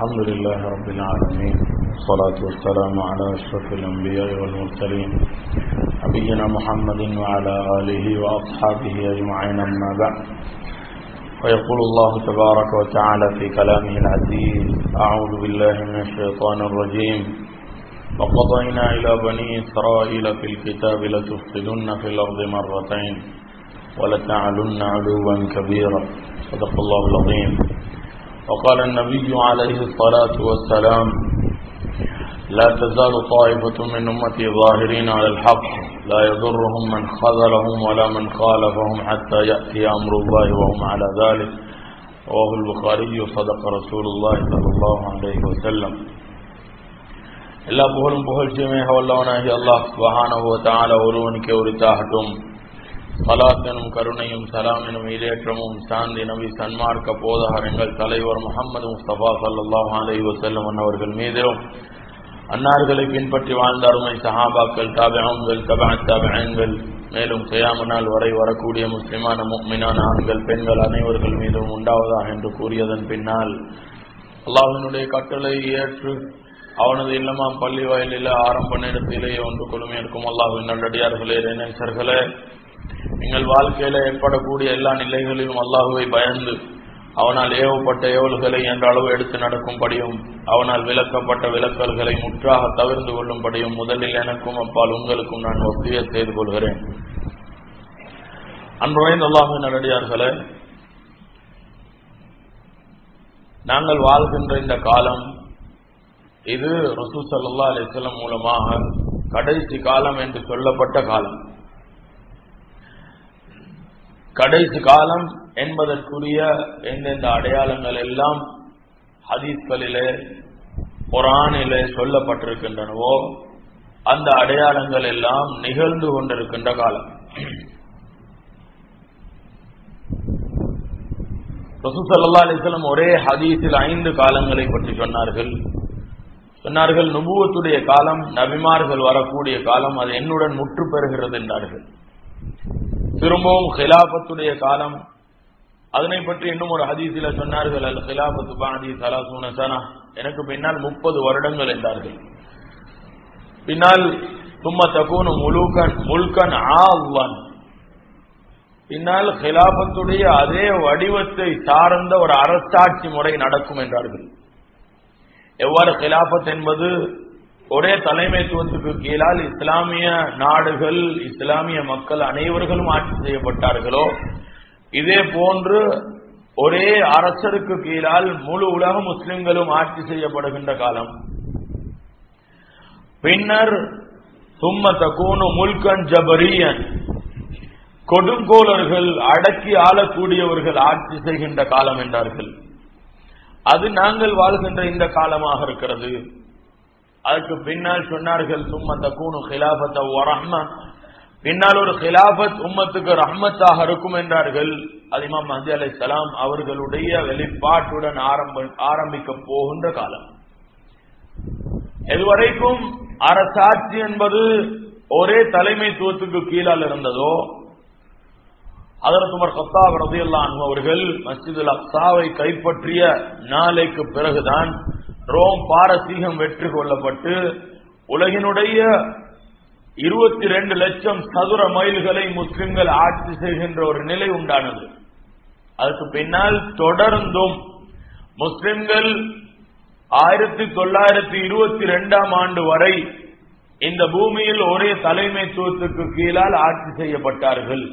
الحمد لله رب العالمين والصلاة والسلام على أشرف الأنبياء والمرسلين نبينا محمد وعلى آله وأصحابه أجمعين أما بعد ويقول الله تبارك وتعالى في كلامه العزيز أعوذ بالله من الشيطان الرجيم وقضينا إلى بني إسرائيل في الكتاب لتفسدن في الأرض مرتين ولتعلن علوا كبيرا صدق الله العظيم وقال النبي عليه الصلاة والسلام لا تزال طائفة من أمتي ظاهرين على الحق لا يضرهم من خذلهم ولا من خالفهم حتى يأتي أمر الله وهم على ذلك رواه البخاري صدق رسول الله صلى الله عليه وسلم எல்லா புகழும் புகழ்ச்சியுமே வல்லவனாகி அல்லாஹ் சுபஹானஹு தஆலா ஒருவனுக்கே உரித்தாகட்டும் சலாத்தனும் கருணையும் சலாமினும் ஈரேற்றமும் சாந்தி நபி சன்மார்க்க போதகரங்கள் தலைவர் முகமது முஸ்தபா சல்லாஹ் அலி வசல்லம் அவர்கள் மீதிலும் அன்னார்களை பின்பற்றி வாழ்ந்த அருமை சஹாபாக்கள் தாபியங்கள் தபா தாபியங்கள் மேலும் செய்யாம நாள் வரை வரக்கூடிய முஸ்லிமான முக்மினான ஆண்கள் பெண்கள் அனைவர்கள் மீதும் உண்டாவதாக என்று கூறியதன் பின்னால் அல்லாஹினுடைய கட்டளை ஏற்று அவனது இல்லமாம் பள்ளி வயலில் ஆரம்ப நேரத்திலேயே ஒன்று கொள்ளுமே இருக்கும் அல்லாஹின் நல்லடியார்களே இணைச்சர்களே எங்கள் வாழ்க்கையில ஏற்படக்கூடிய எல்லா நிலைகளிலும் அல்லாஹுவை பயந்து அவனால் ஏவப்பட்ட ஏவல்களை என்ற அளவு எடுத்து நடக்கும்படியும் அவனால் விளக்கப்பட்ட விளக்கல்களை முற்றாக தவிர்த்து கொள்ளும்படியும் முதலில் எனக்கும் அப்பால் உங்களுக்கும் நான் ஒப்பிய செய்து கொள்கிறேன் அன்புரைந்த அல்லாஹு நல்லடியார்களே நாங்கள் வாழ்கின்ற இந்த காலம் இது ரசூ சல்லா அலிஸ்லம் மூலமாக கடைசி காலம் என்று சொல்லப்பட்ட காலம் கடைசி காலம் என்பதற்குரிய எந்தெந்த அடையாளங்கள் எல்லாம் ஹதீஸ்களிலே குரானிலே சொல்லப்பட்டிருக்கின்றனவோ அந்த அடையாளங்கள் எல்லாம் நிகழ்ந்து கொண்டிருக்கின்ற காலம் ரசூசல்லா அலிஸ்லம் ஒரே ஹதீஸில் ஐந்து காலங்களை பற்றி சொன்னார்கள் சொன்னார்கள் நுபுவத்துடைய காலம் நபிமார்கள் வரக்கூடிய காலம் அது என்னுடன் முற்று பெறுகிறது என்றார்கள் திரும்பவும் ஹிலாபத்துடைய காலம் அதனை பற்றி இன்னும் ஒரு ஹதீசில சொன்னார்கள் அல் ஹிலாபத்து பாதி சலாசூன சனா எனக்கு பின்னால் முப்பது வருடங்கள் என்றார்கள் பின்னால் தும்ம தகூனு முழுக்கன் முல்கன் ஆவன் பின்னால் ஹிலாபத்துடைய அதே வடிவத்தை சார்ந்த ஒரு அரசாட்சி முறை நடக்கும் என்றார்கள் எவ்வாறு ஹிலாபத் என்பது ஒரே தலைமைத்துவத்துக்கு கீழால் இஸ்லாமிய நாடுகள் இஸ்லாமிய மக்கள் அனைவர்களும் ஆட்சி செய்யப்பட்டார்களோ இதே போன்று ஒரே அரசருக்கு கீழால் முழு உலக முஸ்லிம்களும் ஆட்சி செய்யப்படுகின்ற காலம் பின்னர் சும்ம தகூனு முல்கன் ஜபரியன் கொடுங்கோலர்கள் அடக்கி ஆளக்கூடியவர்கள் ஆட்சி செய்கின்ற காலம் என்றார்கள் அது நாங்கள் வாழ்கின்ற இந்த காலமாக இருக்கிறது அதுக்கு பின்னால் சொன்னார்கள் சும்மா தக்கூனு ஹிலாபத்த ரஹ்மா பின்னால் ஒரு ஹிலாபத் உம்மத்துக்கு ரஹ்மத்தாக இருக்கும் என்றார்கள் அதிமாம் மஹதி அலை சலாம் அவர்களுடைய வெளிப்பாட்டுடன் ஆரம்ப ஆரம்பிக்க போகின்ற காலம் இதுவரைக்கும் அரசாட்சி என்பது ஒரே தலைமைத்துவத்துக்கு கீழால் இருந்ததோ அதற்கு உமர் சத்தாப் ரதியல்லான் அவர்கள் மஸ்ஜிதுல் அக்சாவை கைப்பற்றிய நாளைக்கு பிறகுதான் ரோம் பாரசீகம் வெற்றி கொள்ளப்பட்டு உலகினுடைய இருபத்தி ரெண்டு லட்சம் சதுர மைல்களை முஸ்லிம்கள் ஆட்சி செய்கின்ற ஒரு நிலை உண்டானது அதுக்கு பின்னால் தொடர்ந்தும் முஸ்லிம்கள் ஆயிரத்தி தொள்ளாயிரத்தி இருபத்தி ரெண்டாம் ஆண்டு வரை இந்த பூமியில் ஒரே தலைமைத்துவத்துக்கு கீழால் ஆட்சி செய்யப்பட்டார்கள்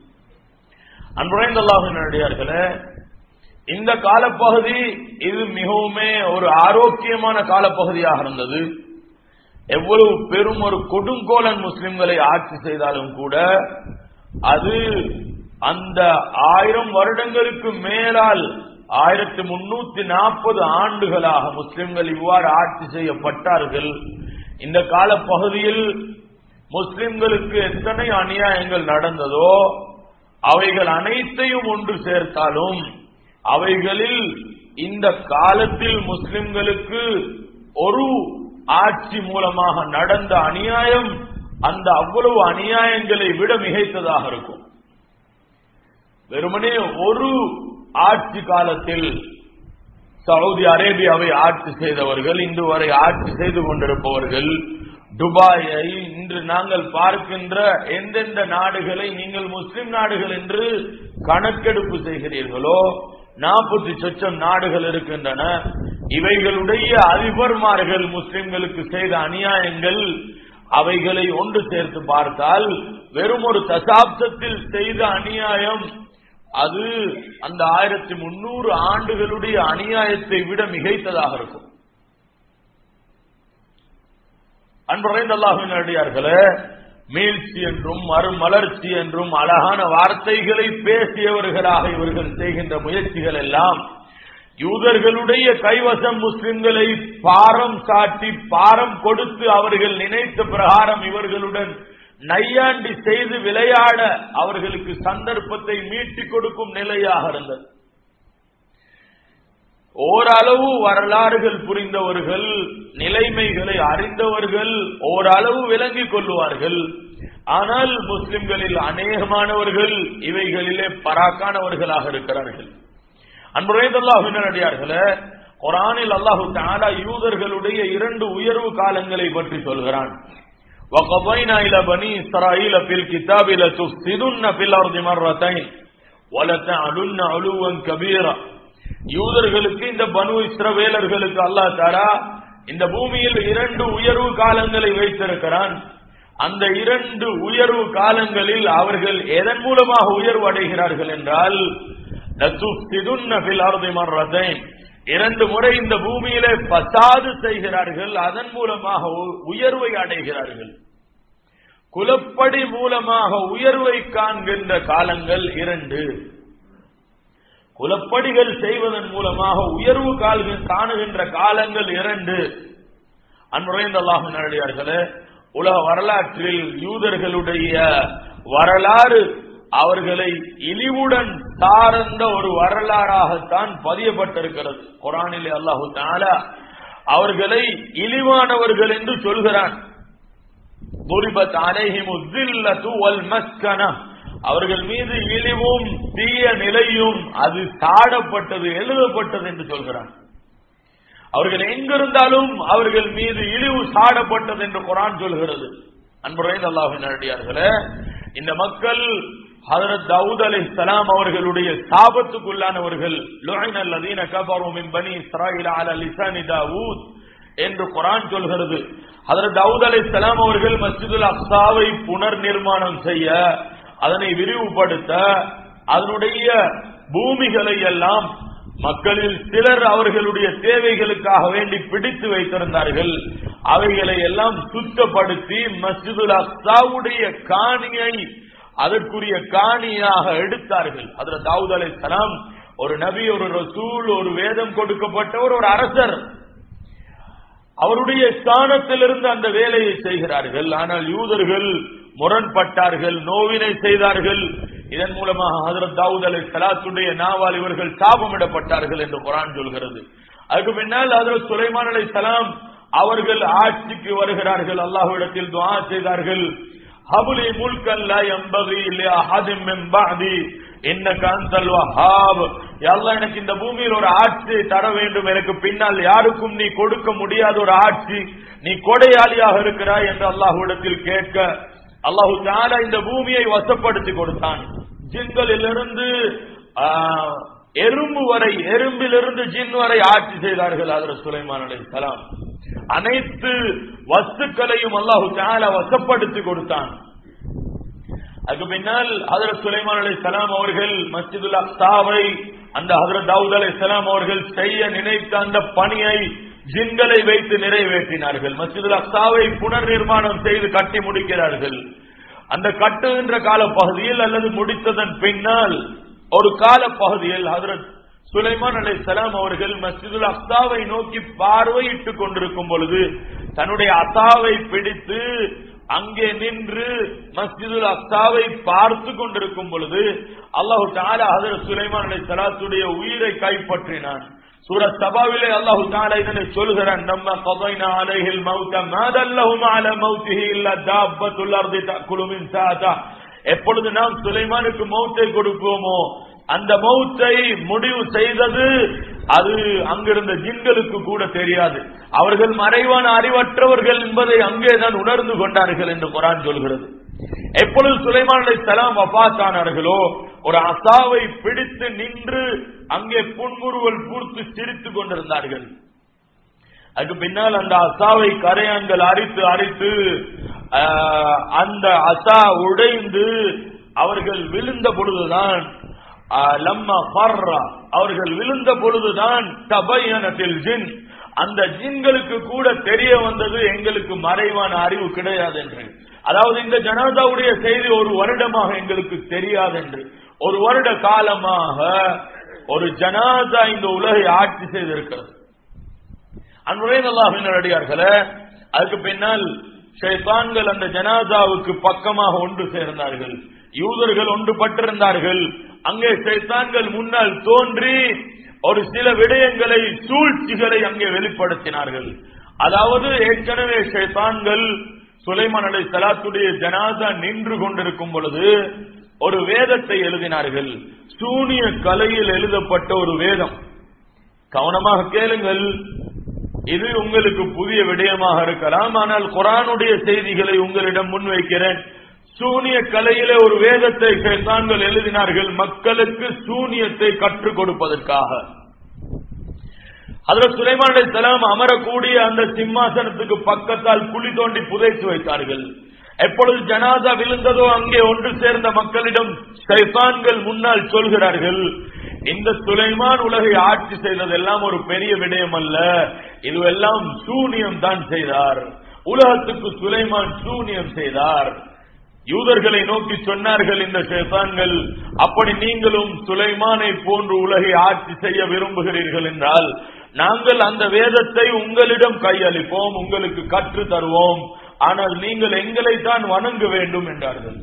அன்புரைந்தல்லாஹினடியார்களே இந்த காலப்பகுதி இது மிகவுமே ஒரு ஆரோக்கியமான காலப்பகுதியாக இருந்தது எவ்வளவு பெரும் ஒரு கொடுங்கோலன் முஸ்லிம்களை ஆட்சி செய்தாலும் கூட அது அந்த ஆயிரம் வருடங்களுக்கு மேலால் ஆயிரத்தி முன்னூத்தி நாற்பது ஆண்டுகளாக முஸ்லிம்கள் இவ்வாறு ஆட்சி செய்யப்பட்டார்கள் இந்த காலப்பகுதியில் முஸ்லிம்களுக்கு எத்தனை அநியாயங்கள் நடந்ததோ அவைகள் அனைத்தையும் ஒன்று சேர்த்தாலும் அவைகளில் இந்த காலத்தில் முஸ்லிம்களுக்கு ஒரு ஆட்சி மூலமாக நடந்த அநியாயம் அந்த அவ்வளவு அநியாயங்களை விட மிகைத்ததாக இருக்கும் வெறுமனே ஒரு ஆட்சி காலத்தில் சவுதி அரேபியாவை ஆட்சி செய்தவர்கள் இன்று வரை ஆட்சி செய்து கொண்டிருப்பவர்கள் துபாயை இன்று நாங்கள் பார்க்கின்ற எந்தெந்த நாடுகளை நீங்கள் முஸ்லிம் நாடுகள் என்று கணக்கெடுப்பு செய்கிறீர்களோ நாற்பத்தி சொச்சம் நாடுகள் இருக்கின்றன இவைகளுடைய அதிபர்மார்கள் முஸ்லிம்களுக்கு செய்த அநியாயங்கள் அவைகளை ஒன்று சேர்த்து பார்த்தால் வெறும் ஒரு தசாப்தத்தில் செய்த அநியாயம் அது அந்த ஆயிரத்தி முன்னூறு ஆண்டுகளுடைய அநியாயத்தை விட மிகைத்ததாக இருக்கும் அன்புறைந்த அல்லாஹின் அடியார்களே மீழ்ச்சி என்றும் மறுமலர்ச்சி என்றும் அழகான வார்த்தைகளை பேசியவர்களாக இவர்கள் செய்கின்ற முயற்சிகள் எல்லாம் யூதர்களுடைய கைவசம் முஸ்லிம்களை பாரம் சாட்டி பாரம் கொடுத்து அவர்கள் நினைத்த பிரகாரம் இவர்களுடன் நையாண்டி செய்து விளையாட அவர்களுக்கு சந்தர்ப்பத்தை மீட்டிக் கொடுக்கும் நிலையாக இருந்தது ஓரளவு வரலாறுகள் புரிந்தவர்கள் நிலைமைகளை அறிந்தவர்கள் ஓரளவு விளங்கிக் கொள்வார்கள் ஆனால் முஸ்லிம்களில் அநேகமானவர்கள் இவைகளிலே பராக்கானவர்களாக இருக்கிறார்கள் அன்புரைந்தல்லாஹினடியார்களே குரானில் அல்லாஹு தாலா யூதர்களுடைய இரண்டு உயர்வு காலங்களை பற்றி சொல்கிறான் وقضينا إلى بني إسرائيل في الكتاب لتفسدن في الأرض مرتين ولتعلن علوا كبيرا யூதர்களுக்கு இந்த பனு இஸ்ரவேலர்களுக்கு அல்லாஹ் தாரா இந்த பூமியில் இரண்டு உயர்வு காலங்களை வைத்திருக்கிறான் அந்த இரண்டு உயர்வு காலங்களில் அவர்கள் எதன் மூலமாக உயர்வு அடைகிறார்கள் என்றால் இரண்டு முறை இந்த பூமியிலே பசாது செய்கிறார்கள் அதன் மூலமாக உயர்வை அடைகிறார்கள் குலப்படி மூலமாக உயர்வை காண்கின்ற காலங்கள் இரண்டு குலப்படிகள் செய்வதன் மூலமாக உயர்வு கால்கள் காணுகின்ற காலங்கள் இரண்டு அன்புரைந்த அல்லாஹின் அடியார்களே உலக வரலாற்றில் யூதர்களுடைய வரலாறு அவர்களை இழிவுடன் சார்ந்த ஒரு வரலாறாகத்தான் பதியப்பட்டிருக்கிறது குரானிலே அல்லாஹு தாலா அவர்களை இழிவானவர்கள் என்று சொல்கிறான் துரிபத் அலைஹிம் உஸ்ஸில்லத்து வல் மஸ்கனா அவர்கள் மீது இழிவும் தீய நிலையும் அது சாடப்பட்டது எழுதப்பட்டது என்று சொல்கிறான் அவர்கள் எங்கிருந்தாலும் அவர்கள் மீது இழிவு சாடப்பட்டது என்று குரான் சொல்கிறது அன்புரைந்த அல்லாஹின் அடியார்களே இந்த மக்கள் ஹதரத் தாவூத் அலி சலாம் அவர்களுடைய சாபத்துக்குள்ளானவர்கள் லுஐன் அல்லதீன கஃபரு மின் பனி இஸ்ராயில் அலா லிசானி தாவூத் என்று குரான் சொல்கிறது ஹதரத் தாவூத் அலி சலாம் அவர்கள் மஸ்ஜிதுல் அக்ஸாவை புனர் நிர்மாணம் செய்ய அதனை விரிவுபடுத்த அதனுடைய பூமிகளை எல்லாம் மக்களில் சிலர் அவர்களுடைய தேவைகளுக்காக வேண்டி பிடித்து வைத்திருந்தார்கள் அவைகளை எல்லாம் சுத்தப்படுத்தி மஸ்ஜிதுல் அக்ஸாவுடைய காணியை அதற்குரிய காணியாக எடுத்தார்கள் அதுல தாவூத் அலை சலாம் ஒரு நபி ஒரு ரசூல் ஒரு வேதம் கொடுக்கப்பட்டவர் ஒரு அரசர் அவருடைய ஸ்தானத்திலிருந்து அந்த வேலையை செய்கிறார்கள் ஆனால் யூதர்கள் முரண்பட்டார்கள் நோவினை செய்தார்கள் இதன் மூலமாக ஹசரத் தாவூத் அலை சலாத்துடைய நாவால் இவர்கள் சாபமிடப்பட்டார்கள் என்று குரான் சொல்கிறது அதுக்கு பின்னால் ஹசரத் சுலைமான் அலை சலாம் அவர்கள் ஆட்சிக்கு வருகிறார்கள் அல்லாஹ்விடத்தில் துஆ செய்தார்கள் ஹபுலி முல்கன் லா யம்பகி லி அஹதின் மின் பஅதி இன்னக அன்தல் வஹாப் அல்லாஹ் எனக்கு இந்த பூமியில் ஒரு ஆட்சி தர வேண்டும் எனக்கு பின்னால் யாருக்கும் நீ கொடுக்க முடியாத ஒரு ஆட்சி நீ கொடையாளியாக இருக்கிறாய் என்று அல்லாஹ்விடத்தில் கேட்க அல்லாஹு தாலா இந்த பூமியை வசப்படுத்தி கொடுத்தான் ஜின்களிலிருந்து எறும்பு வரை எறும்பிலிருந்து ஜின் வரை ஆட்சி செய்தார்கள் அதில் சுலைமான் அலை சலாம் அனைத்து வஸ்துக்களையும் அல்லாஹு தாலா வசப்படுத்தி கொடுத்தான் அதுக்கு பின்னால் ஹதரத் சுலைமான் அலை சலாம் அவர்கள் மஸ்ஜிதுல் அக்சாவை அந்த ஹதரத் தாவூத் அலை சலாம் அவர்கள் செய்ய நினைத்த அந்த பணியை ஜின்களை வைத்து நிறைவேற்றினார்கள் மஸ்ஜிதுல் அக்சாவை புனர் நிர்மாணம் செய்து கட்டி முடிக்கிறார்கள் அந்த கட்டுகின்ற கால பகுதியில் அல்லது முடித்ததன் பின்னால் ஒரு கால பகுதியில் ஹதரத் சுலைமான் அலை சலாம் அவர்கள் மஸ்ஜிதுல் அக்சாவை நோக்கி பார்வையிட்டுக் கொண்டிருக்கும் பொழுது தன்னுடைய அசாவை பிடித்து அங்கே நின்று மஸ்ஜிதுல் அக்சாவை பார்த்து கொண்டிருக்கும் பொழுது அல்லாஹு தாலா ஹதரத் சுலைமான் அலை சலாத்துடைய உயிரை கைப்பற்றினான் சூரத் சபாவிலே அல்லாஹு தாலா இதனை சொல்கிறான் நம்ம கதைனா அலைஹில் மௌத்த மாதல்லஹும் அல மௌத்திஹி இல்ல தாப்பத்துல் அர்தி தக்குலு மின் சாதா எப்பொழுது நாம் சுலைமானுக்கு மௌத்தை கொடுப்போமோ அந்த மௌத்தை முடிவு செய்தது அது அங்கிருந்த ஜின்களுக்கு கூட தெரியாது அவர்கள் மறைவான அறிவற்றவர்கள் என்பதை அங்கேதான் உணர்ந்து கொண்டார்கள் என்று குரான் சொல்கிறது எப்பொழுது சுலைமான் அலை சலாம் வபாத்தானார்களோ ஒரு அசாவை பிடித்து நின்று அங்கே புன்முறுவல் பூர்த்து சிரித்துக் கொண்டிருந்தார்கள் அதுக்கு பின்னால் அந்த அசாவை கரையான்கள் அரித்து அரித்து ஆஹ், அந்த அசா உடைந்து அவர்கள் விழுந்த பொழுதுதான் ஆஹ், லம்மா ஃபர்ரா அவர்கள் விழுந்த பொழுதுதான் தபையனத்தில் ஜின் அந்த ஜின்களுக்கு கூட தெரிய வந்தது எங்களுக்கு மறைவான அறிவு கிடையாது என்று அதாவது இந்த ஜனாதாவுடைய செய்தி ஒரு வருடமாக எங்களுக்கு தெரியாது என்று ஒரு வருட காலமாக ஒரு ஜனாதா இந்த உலகை ஆட்சி செய்திருக்கிறது அன்புரையின் அல்லாஹின் அடியார்களே அதுக்கு பின்னால் ஷைத்தான்கள் அந்த ஜனாதாவுக்கு பக்கமாக ஒன்று சேர்ந்தார்கள் யூதர்கள் ஒன்றுபட்டிருந்தார்கள் அங்கே ஷைத்தான்கள் முன்னால் தோன்றி ஒரு சில விடயங்களை சூழ்ச்சிகளை அங்கே வெளிப்படுத்தினார்கள் அதாவது ஏற்கனவே ஷைத்தான்கள் சுலைமான் அலை சலாத்துடைய ஜனாதா நின்று கொண்டிருக்கும் பொழுது ஒரு வேதத்தை எழுதினார்கள் சூனிய கலையில் எழுதப்பட்ட ஒரு வேதம் கவனமாக கேளுங்கள் இது உங்களுக்கு புதிய விடயமாக இருக்கலாம் ஆனால் குரானுடைய செய்திகளை உங்களிடம் முன்வைக்கிறேன் சூனிய கலையிலே ஒரு வேதத்தை தாங்கள் எழுதினார்கள் மக்களுக்கு சூனியத்தை கற்றுக் கொடுப்பதற்காக அதுல சுலைமான் சலாம் அமரக்கூடிய அந்த சிம்மாசனத்துக்கு பக்கத்தால் குழி தோண்டி புதைத்து வைத்தார்கள் எப்பொழுது ஜனாதா விழுந்ததோ அங்கே ஒன்று சேர்ந்த மக்களிடம் ஷைத்தான்கள் முன்னால் சொல்கிறார்கள் இந்த சுலைமான் உலகை ஆட்சி செய்ததெல்லாம் ஒரு பெரிய விடயம் அல்ல இதுவெல்லாம் சூனியம் தான் செய்தார் உலகத்துக்கு சுலைமான் சூனியம் செய்தார் யூதர்களை நோக்கி சொன்னார்கள் இந்த ஷேத்தான்கள் அப்படி நீங்களும் சுலைமானை போன்று உலகை ஆட்சி செய்ய விரும்புகிறீர்கள் என்றால் நாங்கள் அந்த வேதத்தை உங்களிடம் கையளிப்போம் உங்களுக்கு கற்று தருவோம் ஆனால் நீங்கள் எங்களை தான் வணங்க வேண்டும் என்றார்கள்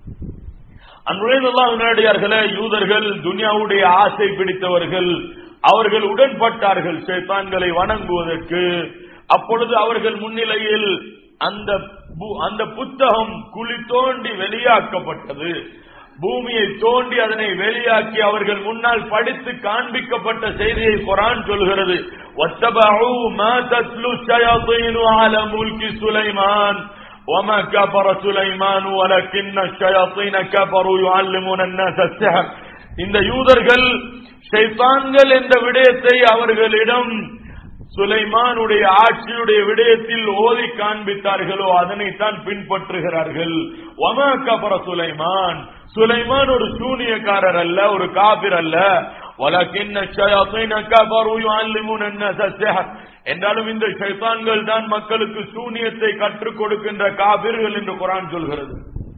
அன்புடையர்களே யூதர்கள் துனியாவுடைய ஆசை பிடித்தவர்கள் அவர்கள் உடன்பட்டார்கள் ஷேத்தான்களை வணங்குவதற்கு அப்பொழுது அவர்கள் முன்னிலையில் அந்த பு- அந்த புத்தகம் குழி தோண்டி வெளியாக்கப்பட்டது பூமியை தோண்டி அதனை வெளியாக்கி அவர்கள் முன்னால் படித்து காண்பிக்கப்பட்ட செய்தியை குரான் சொல்கிறது وَاتَّبَعُوا مَا تَتْلُو الشَّيَاطِينُ عَلَى مُلْكِ سُلَيْمَانَ وَمَا كَفَرَ سُلَيْمَانُ وَلَكِنَّ الشَّيَاطِينَ كَفَرُوا يُعَلِّمُونَ النَّاسَ السِّحْرَ இந்த யூதர்கள் ஷைத்தான்கள் என்ற விடயத்தை அவர்களிடம் சுலைமானுடைய ஆட்சியுடைய விடயத்தில் ஓதி காண்பித்தார்களோ அதனைத்தான் பின்பற்றுகிறார்கள் ஒமா கபர சுலைமான் சுலைமான் ஒரு சூனியக்காரர் அல்ல ஒரு காபிர் அல்ல வலக்கின்ன ஷயாத்தீன கஃபரு யுஅல்லிமுன الناس السحر என்றாலும் இந்த ஷைத்தான்கள் தான் மக்களுக்கு சூனியத்தை கற்றுக் கொடுக்கின்ற காபிர்கள் என்று குரான் சொல்கிறது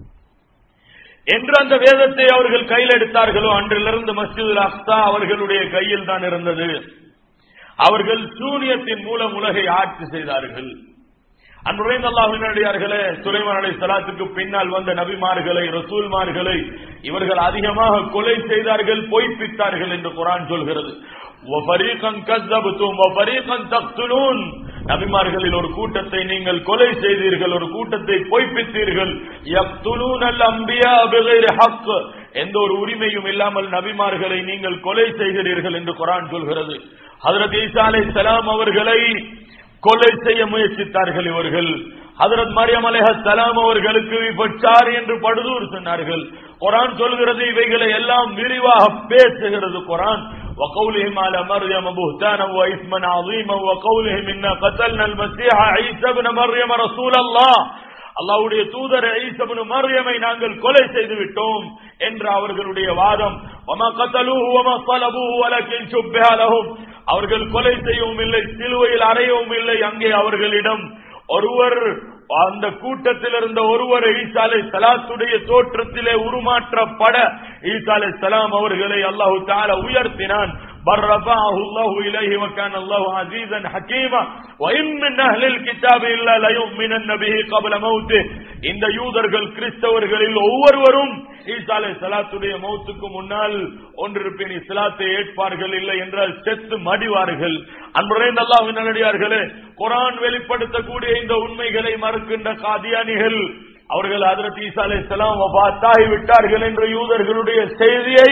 என்று அந்த வேதத்தை அவர்கள் கையில் எடுத்தார்களோ அன்றிலிருந்து மஸ்ஜிதுல் அக்ஸா அவர்களுடைய கையில் தான் இருந்தது அவர்கள் சூனியத்தின் மூலம் உலகை ஆட்சி செய்தார்கள் அன்புரைந்த அல்லாஹினடியார்களே சுலைமான் அலை சலாத்துக்கு பின்னால் வந்த நபிமார்களை ரசூல்மார்களை இவர்கள் அதிகமாக கொலை செய்தார்கள் பொய்ப்பித்தார்கள் என்று குரான் சொல்கிறது وَفَرِيقًا كَذَّبْتُمْ وَفَرِيقًا تَقْتُلُونَ நபிமார்களில் ஒரு கூட்டத்தை நீங்கள் கொலை செய்தீர்கள் ஒரு கூட்டத்தை பொய்ப்பித்தீர்கள் يَقْتُلُونَ الْأَنْبِيَاءَ بِغَيْرِ حَقٍّ எந்த ஒரு உரிமையும் இல்லாமல் நபிமார்களை நீங்கள் கொலை செய்கிறீர்கள் என்று குரான் சொல்கிறது ஹதரத் ஈசா அலைஹிஸ்ஸலாம் அவர்களை கொலை செய்ய முயற்சித்தார்கள் இவர்கள் ஹதரத் மரியம் அலைஹஸ்ஸலாம் அவர்களுக்கு விபச்சார் என்று படுதூர் சொன்னார்கள் குரான் சொல்கிறது இவைகளை எல்லாம் விரிவாக பேசுகிறது குரான் وقولهم على مريم بهتانا وإثما عظيما وقولهم إنا قتلنا المسيح عيسى ابن مريم رسول الله அல்லாவுடைய தூதர் ஈசபனு மரியமை நாங்கள் கொலை செய்து விட்டோம் என்ற அவர்களுடைய வாதம் வமா கத்தலூஹு வமா ஸலபூஹு வலக்கின் சுப்பிஹ லஹும் அவர்கள் கொலை செய்யவும் இல்லை சிலுவையில் அறையவும் இல்லை அங்கே அவர்களிடம் ஒருவர் அந்த கூட்டத்தில் இருந்த ஒருவர் ஈசாலை சலாத்துடைய தோற்றத்திலே உருமாற்றப்பட ஈசாலை சலாம் அவர்களை அல்லாஹு தால உயர்த்தினான் بل رفعه الله إليه وكان الله عزيزا حكيما وإن من أهل الكتاب إلا ليؤمنن به قبل موته இந்த யூதர்கள் கிறிஸ்தவர்களில் ஒவ்வொருவரும் ஈசா அலை சலாத்துடைய மௌத்துக்கு முன்னால் ஒன்றிருப்பின் இஸ்லாத்தை ஏற்பார்கள் இல்லை என்றால் செத்து மடிவார்கள் அன்புரைந்த அல்லாஹ்வின் நல்லடியார்களே குரான் வெளிப்படுத்தக்கூடிய இந்த உண்மைகளை மறுக்கின்ற காதியானிகள் அவர்கள் ஹதரத் ஈசா அலை சலாம் வபாத்தாகி விட்டார்கள் என்ற யூதர்களுடைய செய்தியை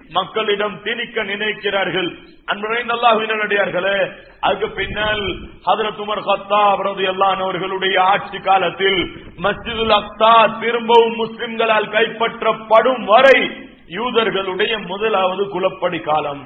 மக்களிடம் திணிக்க நினைக்கிறார்கள் அன்புரைந்த அல்லாஹினடியார்களே அதுக்கு பின்னால் ஹதரத் உமர் கத்தாப் ரலியல்லாஹு அவர்களுடைய ஆட்சி காலத்தில் மஸ்ஜிதுல் அக்ஸா திரும்பவும் முஸ்லிம்களால் கைப்பற்றப்படும் வரை யூதர்களுடைய முதலாவது குலப்படி காலம்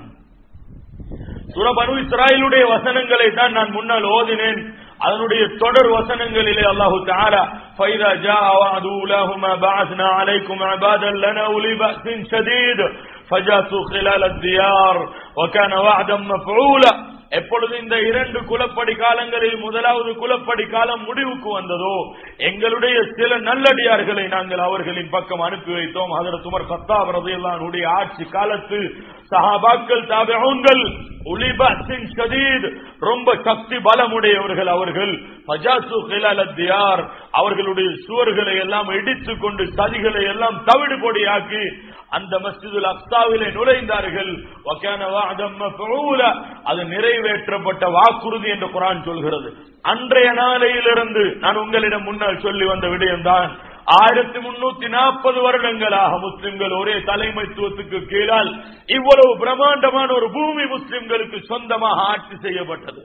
சுரபனு இஸ்ராயலுடைய வசனங்களை தான் நான் முன்னால் ஓதினேன் அதனுடைய தொடர் வசனங்களிலே அல்லாஹு தஆலா ஃபைதா ஜாஅ வஅது உலஹுமா பஅத்னா அலைக்கும் இபாதன் லனா உலி பஅஸின் ஷதீத் ஃபஜாசு خلال الديار وكان وعدا مفعولا எப்பொழுது இந்த இரண்டு குலப்படி காலங்களில் முதலாவது குலப்படி காலம் முடிவுக்கு வந்ததோ எங்களுடைய சில நல்லடியார்களை நாங்கள் அவர்களின் பக்கம் அனுப்பி வைத்தோம் ஹதரத் உமர் கத்தாப் ரலியல்லாஹுடைய ஆட்சி காலத்து சஹாபாக்கள் தாபிஊன்கள் உலிபத்தின் ஷதீத் ரொம்ப சக்தி பலமுடையவர்கள் அவர்கள் பஜாசு ஹிலால் தியார் அவர்களுடைய சுவர்களை எல்லாம் இடித்துக் கொண்டு சதிகளை எல்லாம் தவிடு பொடியாக்கி அந்த மஸ்ஜிதுல் அக்ஸாவிலே நுழைந்தார்கள் வக்கான வஅதம் மஃஊல அது நிறைவேற்றப்பட்ட வாக்குறுதி என்று குர்ஆன் சொல்கிறது அன்றைய நாளையிலிருந்து நான் உங்களிடம் முன்னால் சொல்லி வந்த விடயம்தான் ஆயிரத்தி முன்னூத்தி நாற்பது வருடங்களாக முஸ்லிம்கள் ஒரே தலைமைத்துவத்துக்கு கீழால் இவ்வளவு பிரம்மாண்டமான ஒரு பூமி முஸ்லிம்களுக்கு சொந்தமாக ஆட்சி செய்யப்பட்டது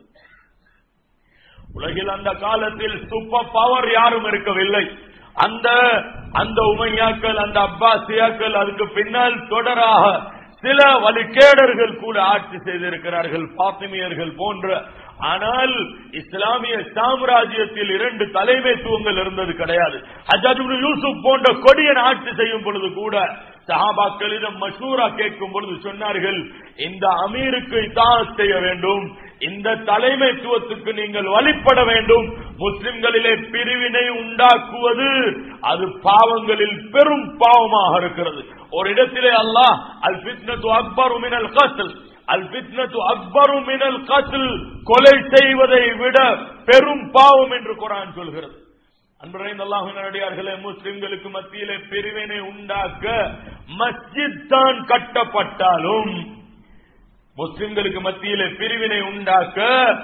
உலகில் அந்த காலத்தில் சூப்பர் பவர் யாரும் இருக்கவில்லை அந்த அந்த உமையாக்கள் அந்த அப்பாசியாக்கள் அதுக்கு பின்னால் தொடராக சில வழிகேடர்கள் கூட ஆட்சி செய்திருக்கிறார்கள் பாத்திமியர்கள் போன்ற ஆனால் இஸ்லாமிய சாம்ராஜ்யத்தில் இரண்டு தலைமைத்துவங்கள் இருந்தது கிடையாது ஹஜாஜ் யூசுப் போன்ற கொடியன் ஆட்சி செய்யும் பொழுது கூட சஹாபாக்களிடம் மஷூரா கேட்கும் பொழுது சொன்னார்கள் இந்த அமீருக்கு தான் செய்ய வேண்டும் இந்த தலைமைத்துவத்துக்கு நீங்கள் வழிபட வேண்டும் முஸ்லிம்களிலே பிரிவினை உண்டாக்குவது அது பாவங்களில் பெரும் பாவமாக இருக்கிறது ஒரு இடத்திலே அல்லாஹ் அல் பித்னத்து அக்பர் மினல் கஸ்ல் அல் பித்னத்து அக்பரு மினல் கஸ்ல் கொலை செய்வதை விட பெரும் பாவம் என்று குரான் சொல்கிறது அன்புரைந்த அல்லாஹினடியார்களே முஸ்லிம்களுக்கு மத்தியிலே பிரிவினை உண்டாக்க மஸ்ஜித் தான் கட்டப்பட்டாலும் முஸ்லிம்களுக்கு மத்தியிலே பிரிவினை உண்டாக்க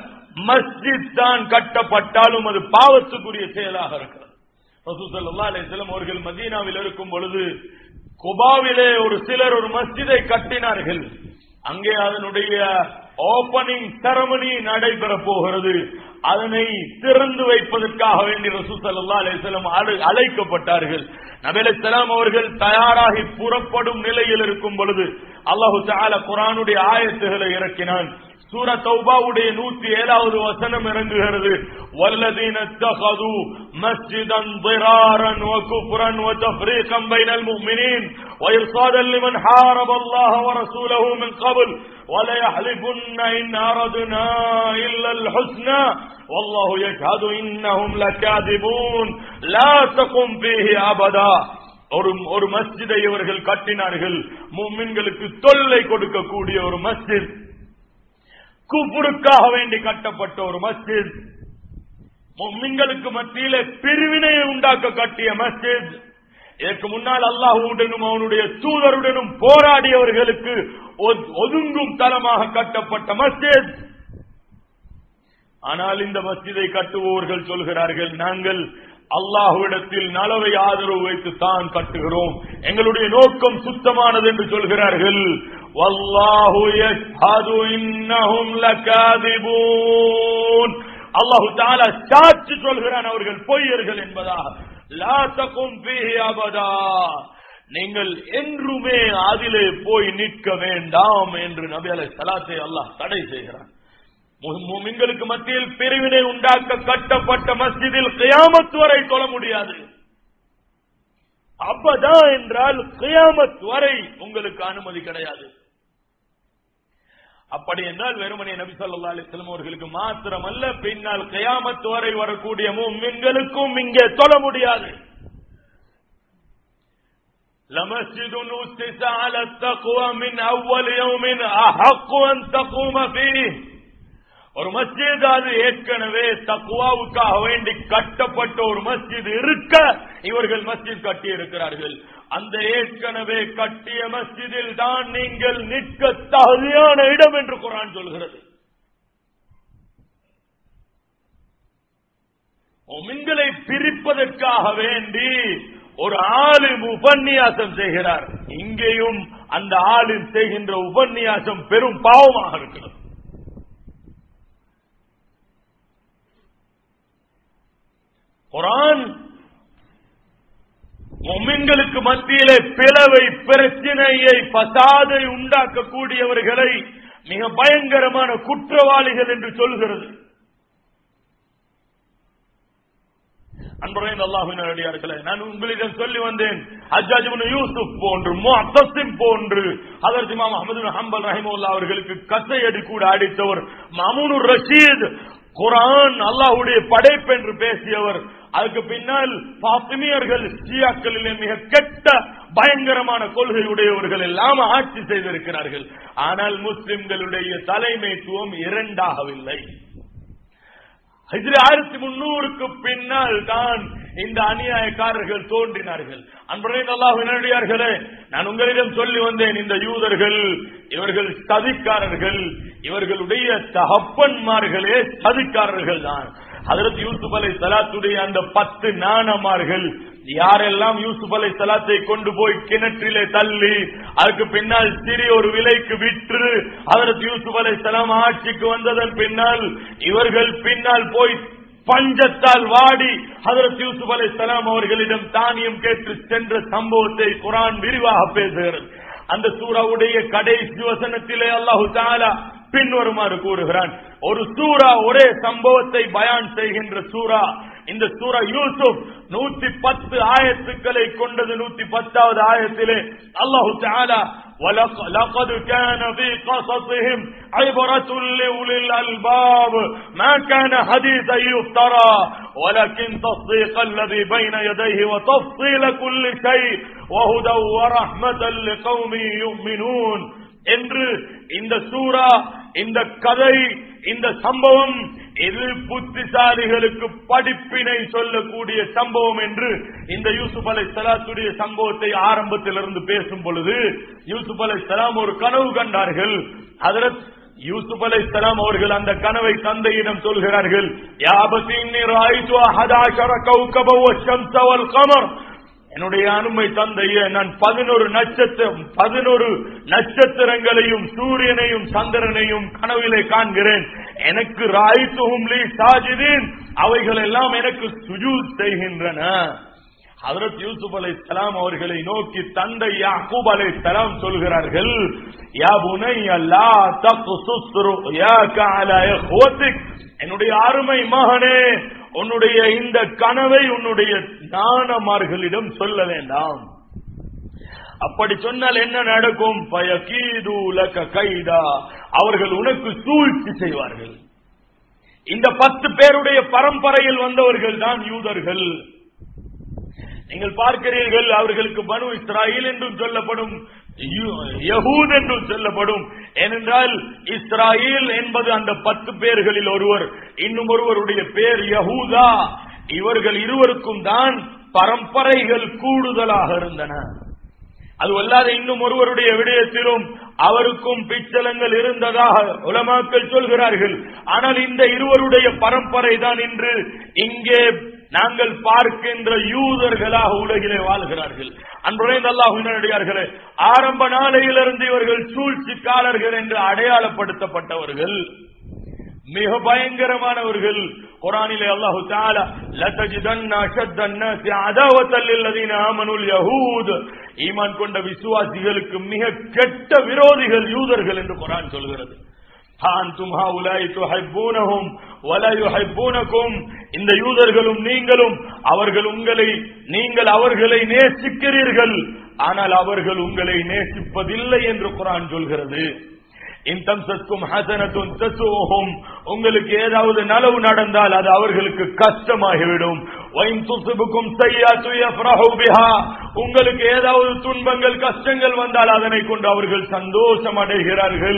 மஸ்ஜித் தான் கட்டப்பட்டாலும் அது பாவத்துக்குரிய செயலாக இருக்கிறது ரசூசல்லா அலிஸ்லம் அவர்கள் மதீனாவில் இருக்கும் பொழுது குபாவிலே ஒரு சிலர் ஒரு மஸ்ஜிதை கட்டினார்கள் அங்கே அதனுடைய ஓபனிங் செரமனி நடைபெற போகிறது அதனை திறந்து வைப்பதற்காக வேண்டி ரசூசல்லா அலிஸ்லம் அழைக்கப்பட்டார்கள் நபிலாம் அவர்கள் தயாராகி புறப்படும் நிலையில் இருக்கும் பொழுது அல்லாஹு தால குரானுடைய ஆயத்துகளை இறக்கினான் சூர தௌபாவுடைய நூத்தி ஏழாவது வசனம் இறங்குகிறது والذين اتخذوا مسجدا ضرارا وكفرا وتفريقا بين المؤمنين وإرصادا لمن حارب الله ورسوله من قبل وليحلفن إن أردنا إلا الحسنى والله يشهد إنهم لكاذبون لا تقم فيه أبدا ஒரு ஒரு மஸ்ஜிதை இவர்கள் கட்டினார்கள் மும்மின்களுக்கு தொல்லை கொடுக்கக்கூடிய ஒரு மஸ்ஜித் குப்புருக்காக வேண்டி கட்டப்பட்ட ஒரு மஸ்ஜித் மும்மின்களுக்கு மத்தியில பிரிவினையை உண்டாக்க கட்டிய மஸ்ஜித் இதற்கு முன்னால் அல்லாஹுடனும் அவனுடைய தூதருடனும் போராடியவர்களுக்கு ஒதுங்கும் தலமாக கட்டப்பட்ட மஸ்ஜித் ஆனால் இந்த மஸ்ஜிதை கட்டுபவர்கள் சொல்கிறார்கள் நாங்கள் அல்லாஹுவிடத்தில் நலவை ஆதரவு வைத்து தான் கட்டுகிறோம் எங்களுடைய நோக்கம் சுத்தமானது என்று சொல்கிறார்கள் வல்லாஹு யஷ்ஹது இன்னஹும் லகாதிபூன் அல்லாஹு தஆலா சாட்சி சொல்கிறான் அவர்கள் பொய்யர்கள் என்பதாக லா தகும் ஃபீஹி அபதா நீங்கள் என்றுமே அதிலே போய் நிற்க வேண்டாம் என்று நபி அலை சலாத்தை அல்லாஹ் தடை செய்கிறான் முமின்களுக்கு மத்தியில் பிரிவினை உண்டாக்க கட்டப்பட்ட மஸ்ஜிதில் கியாமத் வரை தொழ முடியாது அப்பதா என்றால் கியாமத் வரை உங்களுக்கு அனுமதி கிடையாது அப்படி என்றால் வெறுமனே நபி சொல்லா அலிஸ்லம் அவர்களுக்கு மாத்திரமல்ல பின்னால் கியாமத் வரை வரக்கூடிய மும்மின்களுக்கும் இங்கே தொழ முடியாது لمسجد أسس على التقوى من أول يوم أحق أن تقوم فيه ஒரு மஸ்ஜித் அது ஏற்கனவே தக்குவாவுக்காக வேண்டி கட்டப்பட்ட ஒரு மஸ்ஜித் இருக்க இவர்கள் மஸ்ஜித் கட்டி இருக்கிறார்கள் அந்த ஏற்கனவே கட்டிய மஸ்ஜிதில் தான் நீங்கள் நிற்க தகுதியான இடம் என்று குரான் சொல்கிறது மின்களை பிரிப்பதற்காக வேண்டி ஒரு ஆளு உபன்யாசம் செய்கிறார் இங்கேயும் அந்த ஆளின் செய்கின்ற உபன்யாசம் பெரும் பாவமாக இருக்கிறது குரான் மொமின்களுக்கு மத்தியிலே பிளவை பிரச்சனையை பசாதை உண்டாக்கக்கூடியவர்களை மிக பயங்கரமான குற்றவாளிகள் என்று சொல்கிறது அன்புரைந்த அல்லாஹின் அடியார்களே நான் உங்களிடம் சொல்லி வந்தேன் ஹஜ்ஜாஜ் இப்னு யூசுப் போன்று முஅத்தஸிம் போன்று ஹஜரத் இமாம் அஹ்மது பின் ஹம்பல் ரஹிமஹுல்லாஹ் அவர்களுக்கு கசையடி கூட அடித்தவர் மாமூனுர் ரஷீத் குரான் அல்லாஹ்வுடைய படைப்பு என்று பேசியவர் அதுக்கு பின்னால் பாத்திமியர்கள் ஷியாக்களிலே மிக கெட்ட பயங்கரமான கொள்கை உடையவர்கள் எல்லாம் ஆட்சி செய்திருக்கிறார்கள் ஆனால் முஸ்லிம்களுடைய தலைமைத்துவம் இரண்டாகவில்லை ஹிஜ்ரி ஆயிரத்தி முன்னூறுக்கு பின்னால் தான் இந்த அநியாயக்காரர்கள் தோன்றினார்கள் அன்புடைய அல்லாஹ் நேரடியார்களே நான் உங்களிடம் சொல்லி வந்தேன் இந்த யூதர்கள் இவர்கள் சதிக்காரர்கள் இவர்களுடைய தகப்பன்மார்களே சதிக்காரர்கள் தான் அதற்கு யூசுப் அலை சலாத்துடைய அந்த பத்து நாணமார்கள் யாரெல்லாம் யூசுப் அலை சலாத்தை கொண்டு போய் கிணற்றிலே தள்ளி அதுக்கு பின்னால் சிறிய ஒரு விலைக்கு விற்று அதற்கு யூசுப் அலை சலாம் ஆட்சிக்கு வந்ததன் பின்னால் இவர்கள் பின்னால் போய் பஞ்சத்தால் வாடி ஹதரத் யூசுப் அலை சலாம் அவர்களிடம் தானியம் கேட்டு சென்ற சம்பவத்தை குரான் விரிவாக பேசுகிறது அந்த சூறாவுடைய கடைசி வசனத்திலே அல்லாஹு தாலா பின்வருமாறு கூறுகிறான் ஒரு சூரா ஒரே சம்பவத்தை பயான் செய்கின்ற சூரா இந்த சூரா யூசுப் நூத்தி பத்து ஆயத்துக்களை கொண்டது நூத்தி பத்தாவது ஆயத்திலே அல்லாஹு தாலா لقد كان في قصصهم عبرة لأولي الألباب ما كان حديثا يفترى ولكن تصديق الذي بين يديه وتفصيل كل شيء وهدى ورحمة لقوم يؤمنون என்று இந்த சூரா இந்த கதை இந்த சம்பவம் இது புத்திசாலிகளுக்கு படிப்பினை சொல்லக்கூடிய சம்பவம் என்று இந்த யூசுப் அலை சலாத்துடைய சம்பவத்தை ஆரம்பத்திலிருந்து பேசும் பொழுது யூசுப் அலை சலாம் ஒரு கனவு கண்டார்கள் அதற்கு யூசுப் அலை சலாம் அவர்கள் அந்த கனவை தந்தையிடம் சொல்கிறார்கள் கமர் என்னுடைய அனுமை தந்தைய நான் பதினொரு நட்சத்திரம் பதினொரு நட்சத்திரங்களையும் சூரியனையும் சந்திரனையும் கனவிலே காண்கிறேன் எனக்கு ராய்த்துகும் லீ சாஜிதீன் அவைகள் எல்லாம் எனக்கு சுஜூத் செய்கின்றன ஹதரத் யூசுப் அலை சலாம் அவர்களை நோக்கி தந்தை யாக்கூப் அலை சலாம் சொல்கிறார்கள் யா புனைய லா தக்சுஸ் ருயாக அலா இஹ்வதிக் என்னுடைய அருமை மகனே உன்னுடைய இந்த கனவை உன்னுடைய நாணமார்களிடம் சொல்ல வேண்டாம் அப்படி சொன்னால் என்ன நடக்கும் பயகீது லக கைடா அவர்கள் உனக்கு சூழ்ச்சி செய்வார்கள் இந்த பத்து பேருடைய பரம்பரையில் வந்தவர்கள் தான் யூதர்கள் நீங்கள் பார்க்கிறீர்கள் அவர்களுக்கு பனு இஸ்ராயில் என்றும் சொல்லப்படும் யகூத் என்றும் சொல்லப்படும் ஏனென்றால் இஸ்ராயில் என்பது அந்த பத்து பேர்களில் ஒருவர் இன்னும் ஒருவருடைய பேர் யகூதா இவர்கள் இருவருக்கும் தான் பரம்பரைகள் கூடுதலாக இருந்தன அது அல்லாத இன்னும் ஒருவருடைய விடயத்திலும் அவருக்கும் பிச்சலங்கள் இருந்ததாக உலமாக்கள் சொல்கிறார்கள் ஆனால் இந்த இருவருடைய பரம்பரை தான் இன்று இங்கே நாங்கள் பார்க்கின்ற யூதர்களாக உலகிலே வாழ்கிறார்கள் அன்புடைய அல்லாஹுடைய ஆரம்ப நாளையிலிருந்து இவர்கள் சூழ்ச்சிக்காரர்கள் என்று அடையாளப்படுத்தப்பட்டவர்கள் மிக பயங்கரமானவர்கள் குரானிலே அல்லாஹு தாலா லதஜிதன்ன அஷத்தன்னாசி அதாவத்தல் இல்லதீன ஆமனுல் யஹூத் ஈமான் கொண்ட விசுவாசிகளுக்கு மிக கெட்ட விரோதிகள் யூதர்கள் என்று குரான் சொல்கிறது அன்தும் ஹாவுலாய் துஹிப்பூனஹும் வலா யுஹிப்பூனகும் இந்த யூதர்களும் நீங்களும் அவர்கள் உங்களை நீங்கள் அவர்களை நேசிக்கிறீர்கள் ஆனால் அவர்கள் உங்களை நேசிப்பதில்லை என்று குரான் சொல்கிறது இன்தம்சத்துக்கும் ஹசனத்தும் தசுவோகும் உங்களுக்கு ஏதாவது நலவு நடந்தால் அது அவர்களுக்கு கஷ்டமாகிவிடும் உங்களுக்கு ஏதாவது துன்பங்கள் கஷ்டங்கள் வந்தால் அதனை கொண்டு அவர்கள் சந்தோஷம் அடைகிறார்கள்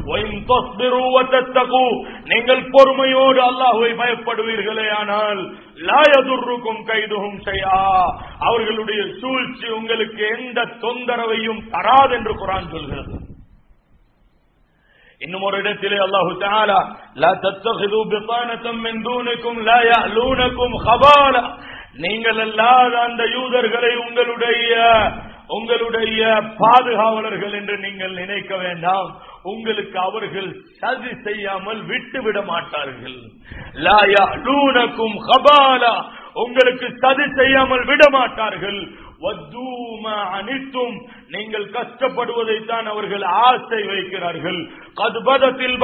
நீங்கள் பொறுமையோடு அல்லாஹுவை பயப்படுவீர்களே ஆனால் லாயதுருக்கும் கைதுகும் செய்யா அவர்களுடைய சூழ்ச்சி உங்களுக்கு எந்த தொந்தரவையும் தராதென்று குரான் சொல்கிறது இன்னும் ஒரு இடத்திலே அல்லாஹு தாலா லா தத்தகிது பிதானத்தம் மின் தூனிக்கும் லா யஅலூனக்கும் ஹபாலா நீங்கள் அல்லாத அந்த யூதர்களை உங்களுடைய உங்களுடைய பாதுகாவலர்கள் என்று நீங்கள் நினைக்க வேண்டாம் உங்களுக்கு அவர்கள் சதி செய்யாமல் விட்டு விட மாட்டார்கள் லா யஅலூனக்கும் கபாலா உங்களுக்கு சதி செய்யாமல் விட மாட்டார்கள் வத்தூமா அனித்தும் நீங்கள் கஷ்டப்படுவதைத்தான் அவர்கள் ஆசை வைக்கிறார்கள் கதுபதத்தில்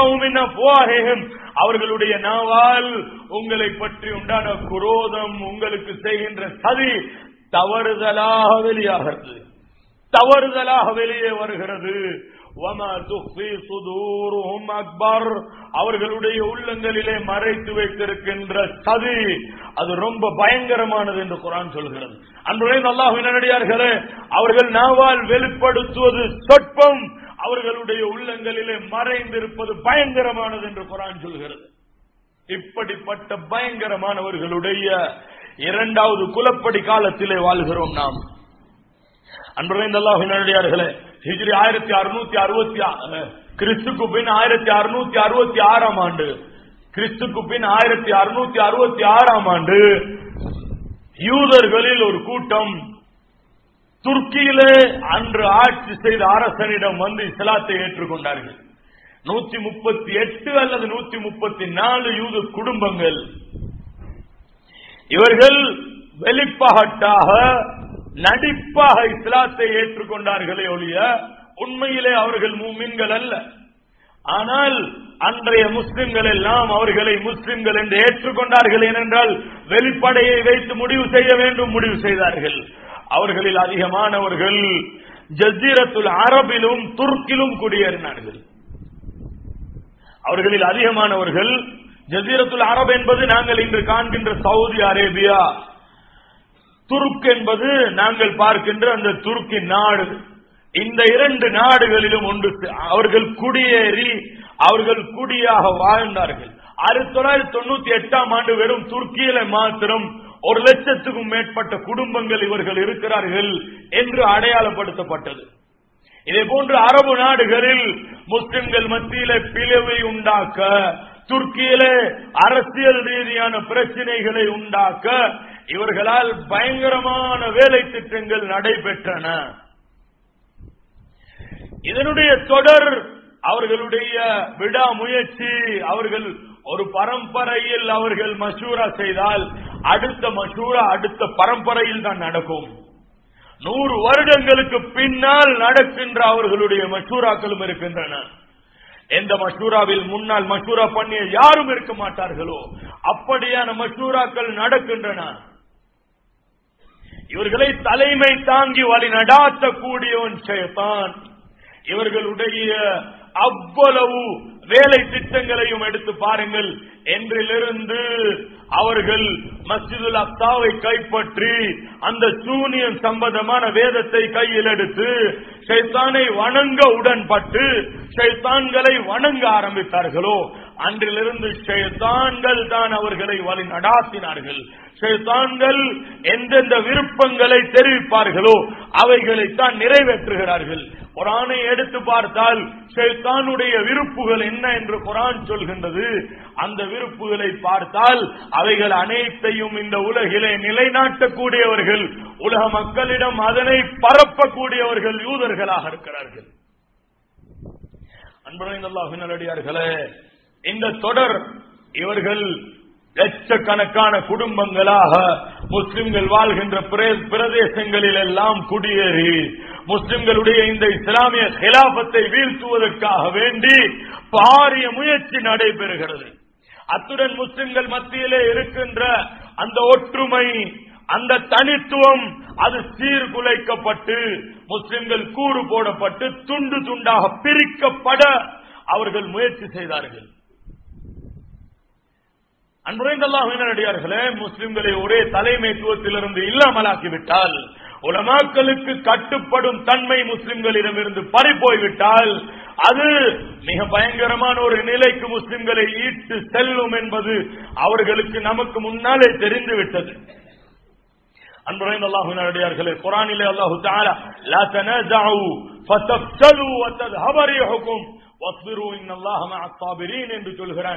அவர்களுடைய நாவால் உங்களை பற்றி உண்டான குரோதம் உங்களுக்கு செய்கின்ற சதி தவறுதலாக வெளியாகிறது தவறுதலாக வெளியே வருகிறது வமா துஃபி சுதூருஹும் அக்பர் அவர்களுடைய உள்ளங்களிலே மறைத்து வைத்திருக்கின்ற சதி அது ரொம்ப பயங்கரமானது என்று குரான் சொல்கிறது அன்றைய அல்லாஹ் நல்லடியார்களே அவர்கள் நாவால் வெளிப்படுத்துவது சொற்பம் அவர்களுடைய உள்ளங்களிலே மறைந்திருப்பது பயங்கரமானது என்று குரான் சொல்கிறது இப்படிப்பட்ட பயங்கரமானவர்களுடைய இரண்டாவது குலப்படி காலத்திலே வாழ்கிறோம் நாம் அன்புரைந்த அல்லாஹினடியார்களே ஹிஜ்ரி ஆயிரத்தி அறுநூத்தி அறுபத்தி கிறிஸ்துக்கு பின் ஆயிரத்தி அறுநூத்தி அறுபத்தி ஆறாம் ஆண்டு கிறிஸ்துக்கு பின் ஆயிரத்தி அறுநூத்தி அறுபத்தி ஆறாம் ஆண்டு யூதர்களில் ஒரு கூட்டம் துர்க்கியிலே அன்று ஆட்சி செய்த அரசனிடம் வந்து இஸ்லாத்தை ஏற்றுக்கொண்டார்கள் நூத்தி முப்பத்தி எட்டு அல்லது நூத்தி முப்பத்தி நாலு யூத குடும்பங்கள் இவர்கள் வெளிப்பாட்டாக நடிப்பாக இஸ்லாத்தை ஏற்றுக்கொண்டார்களே ஒழிய உண்மையிலே அவர்கள் மூமின்கள் அல்ல ஆனால் அன்றைய முஸ்லிம்கள் எல்லாம் அவர்களை முஸ்லிம்கள் என்று ஏற்றுக்கொண்டார்கள் ஏனென்றால் வெளிப்படையை வைத்து முடிவு செய்ய வேண்டும் முடிவு செய்தார்கள் அவர்களில் அதிகமானவர்கள் ஜசீரத்துல் அரபிலும் துர்க்கிலும் குடியேறினார்கள் அவர்களில் அதிகமானவர்கள் ஜசீரத்துல் அரப் என்பது நாங்கள் இன்று காண்கின்ற சவுதி அரேபியா துருக் என்பது நாங்கள் பார்க்கின்ற அந்த துருக்கின் நாடு இந்த இரண்டு நாடுகளிலும் ஒன்று அவர்கள் குடியேறி அவர்கள் குடியாக வாழ்ந்தார்கள் ஆயிரத்தி தொள்ளாயிரத்தி தொண்ணூத்தி எட்டாம் ஆண்டு வெறும் துருக்கியில மாத்திரம் ஒரு லட்சத்துக்கும் மேற்பட்ட குடும்பங்கள் இவர்கள் இருக்கிறார்கள் என்று அடையாளப்படுத்தப்பட்டது இதே போன்று அரபு நாடுகளில் முஸ்லிம்கள் மத்தியில பிளவை உண்டாக்க துர்க்கியிலே அரசியல் ரீதியான பிரச்சனைகளை உண்டாக்க இவர்களால் பயங்கரமான வேலை திட்டங்கள் நடைபெற்றன இதனுடைய தொடர் அவர்களுடைய விடாமுயற்சி அவர்கள் ஒரு பரம்பரையில் அவர்கள் மசூரா செய்தால் அடுத்த மசூரா அடுத்த பரம்பரையில் தான் நடக்கும் நூறு வருடங்களுக்கு பின்னால் நடக்கின்ற அவர்களுடைய மசூராக்களும் இருக்கின்றன எந்த மஷூராவில் முன்னால் மஷூரா பண்ணிய யாரும் இருக்க மாட்டார்களோ அப்படியான மஷூராக்கள் நடக்கின்றன இவர்களை தலைமை தாங்கி வழி நடாத்தக்கூடியவன் ஷைத்தான் இவர்களுடைய அவ்வளவு வேலை திட்டங்களையும் எடுத்து பாருங்கள் என்றிலிருந்து அவர்கள் மஸ்ஜிதுல் அக்தாவை கைப்பற்றி அந்த சூனியன் சம்பந்தமான வேதத்தை கையில் எடுத்து ஷைத்தானை வணங்க உடன்பட்டு ஷைத்தான்களை வணங்க ஆரம்பித்தார்களோ அன்றிலிருந்து ஷைத்தான்கள் தான் அவர்களை வழி நடாத்தினார்கள் ஷைத்தான்கள் எந்தெந்த விருப்பங்களை தெரிவிப்பார்களோ அவைகளைத்தான் நிறைவேற்றுகிறார்கள் குரானை எடுத்து பார்த்தால் ஷைத்தானுடைய விருப்புகள் என்ன என்று குரான் சொல்கின்றது அந்த விருப்புகளை பார்த்தால் அவைகள் அனைத்தையும் இந்த உலகிலே நிலைநாட்டக்கூடியவர்கள் உலக மக்களிடம் அதனை பரப்பக்கூடியவர்கள் யூதர்களாக இருக்கிறார்கள் அன்புரைந்தல்லாஹினடியார்களே இந்த தொடர் இவர்கள் லட்சக்கணக்கான குடும்பங்களாக முஸ்லிம்கள் வாழ்கின்ற பிரே- பிரதேசங்களில் எல்லாம் குடியேறி முஸ்லிம்களுடைய இந்த இஸ்லாமிய கிலாபத்தை வீழ்த்துவதற்காக வேண்டி பாரிய முயற்சி நடைபெறுகிறது அத்துடன் முஸ்லிம்கள் மத்தியிலே இருக்கின்ற அந்த ஒற்றுமை அந்த தனித்துவம் அது சீர்குலைக்கப்பட்டு முஸ்லிம்கள் கூறு போடப்பட்டு துண்டு துண்டாக பிரிக்கப்பட அவர்கள் முயற்சி செய்தார்கள் அன்புரைந்தல்லாஹினடியார்களே முஸ்லிம்களை ஒரே தலைமைத்துவத்திலிருந்து இல்லாமலாக்கிவிட்டால் உலமாக்களுக்கு கட்டுப்படும் தன்மை முஸ்லிம்களிடமிருந்து பறிப்போய்விட்டால் அது மிக பயங்கரமான ஒரு நிலைக்கு முஸ்லிம்களை ஈட்டு செல்லும் என்பது அவர்களுக்கு நமக்கு முன்னாலே தெரிந்துவிட்டது அன்புரைந்த அல்லாஹினடியார்களே குரானிலே அல்லாஹு தாலா லா தனஜாவு ஃபதஃப்சலு வதத்ஹப ரீஹுக்கும் வஸ்பிரு இன்னல்லாஹ மஅஸ் சாபிரீன் என்று சொல்கிறான்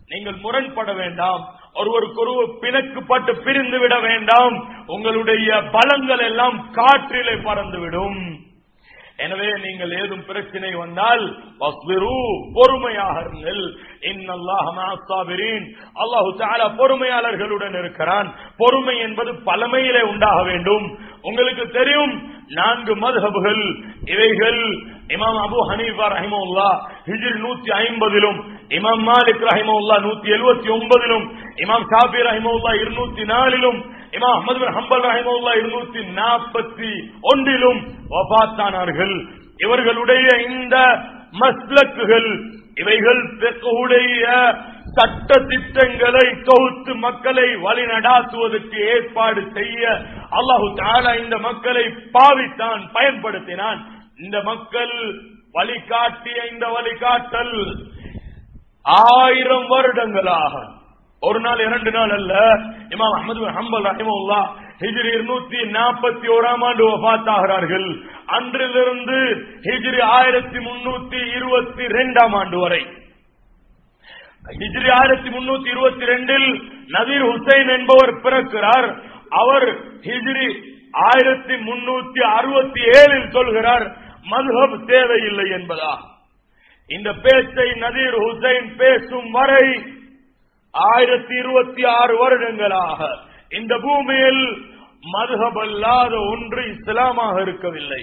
நீங்கள் முரண்பட வேண்டாம் ஒருவருக்கொருவர் பிணக்குப்பட்டு பிரிந்து விட வேண்டாம் உங்களுடைய பலங்கள் எல்லாம் காற்றிலே பறந்துவிடும் எனவே நீங்கள் ஏதும் பிரச்சனை வந்தால் வஸ்பிரு பொறுமையாக இருங்கள் இன்னல்லாஹ மஅஸ்ஸாபிரீன் அல்லாஹு தஆலா பொறுமையாளர்களுடன் இருக்கிறான் பொறுமை என்பது பழமையிலே உண்டாக வேண்டும் உங்களுக்கு தெரியும் நான்கு மதுஹபுகள் இவைகள் இமாம் அபு ஹனீஃபா ரஹிமவுல்லா ஹிஜ்ரி நூத்தி ஐம்பதிலும் இமாம் மாலிக் ரஹிமவுல்லா நூத்தி எழுபத்தி ஒன்பதிலும் இமாம் ஷாபி ரஹிமவுல்லா இருநூத்தி நாலிலும் இமாம் அஹமது பின் ஹம்பல் ரஹிமவுல்லா இருநூத்தி நாற்பத்தி ஒன்றிலும் வபாத்தானார்கள் இவர்களுடைய இந்த மஸ்லக்குகள் இவைகள் பிறகுடைய சட்ட திட்டங்களை தொகுத்து மக்களை வழிநடாத்துவதற்கு ஏற்பாடு செய்ய அல்லாஹு தாலா இந்த மக்களை பாவித்தான் பயன்படுத்தினான் இந்த மக்கள் வழிகாட்டிய இந்த வழிகாட்டல் ஆயிரம் வருடங்களாக ஒரு நாள் இரண்டு நாள் அல்ல இமாம் அஹமது பின் ஹம்பல் ரஹிமவுல்லா ஹிஜ்ரி இருநூத்தி நாற்பத்தி ஓராம் ஆண்டு வபாத்தாகிறார்கள் அன்றிலிருந்து ஹிஜ்ரி ஆயிரத்தி முன்னூத்தி இருபத்தி ரெண்டாம் ஆண்டு வரை ஹிஜ்ரி ஆயிரத்தி முன்னூத்தி இருபத்தி ரெண்டில் நதீர் ஹுசைன் என்பவர் பிறக்கிறார் அவர் ஹிஜ்ரி ஆயிரத்தி முன்னூத்தி அறுபத்தி ஏழில் சொல்கிறார் மதுஹப் தேவையில்லை என்பதா இந்த பேச்சை நதீர் ஹுசைன் பேசும் வரை ஆயிரத்தி இருபத்தி ஆறு வருடங்களாக இந்த பூமியில் மதுஹப் அல்லாத ஒன்று இஸ்லாமாக இருக்கவில்லை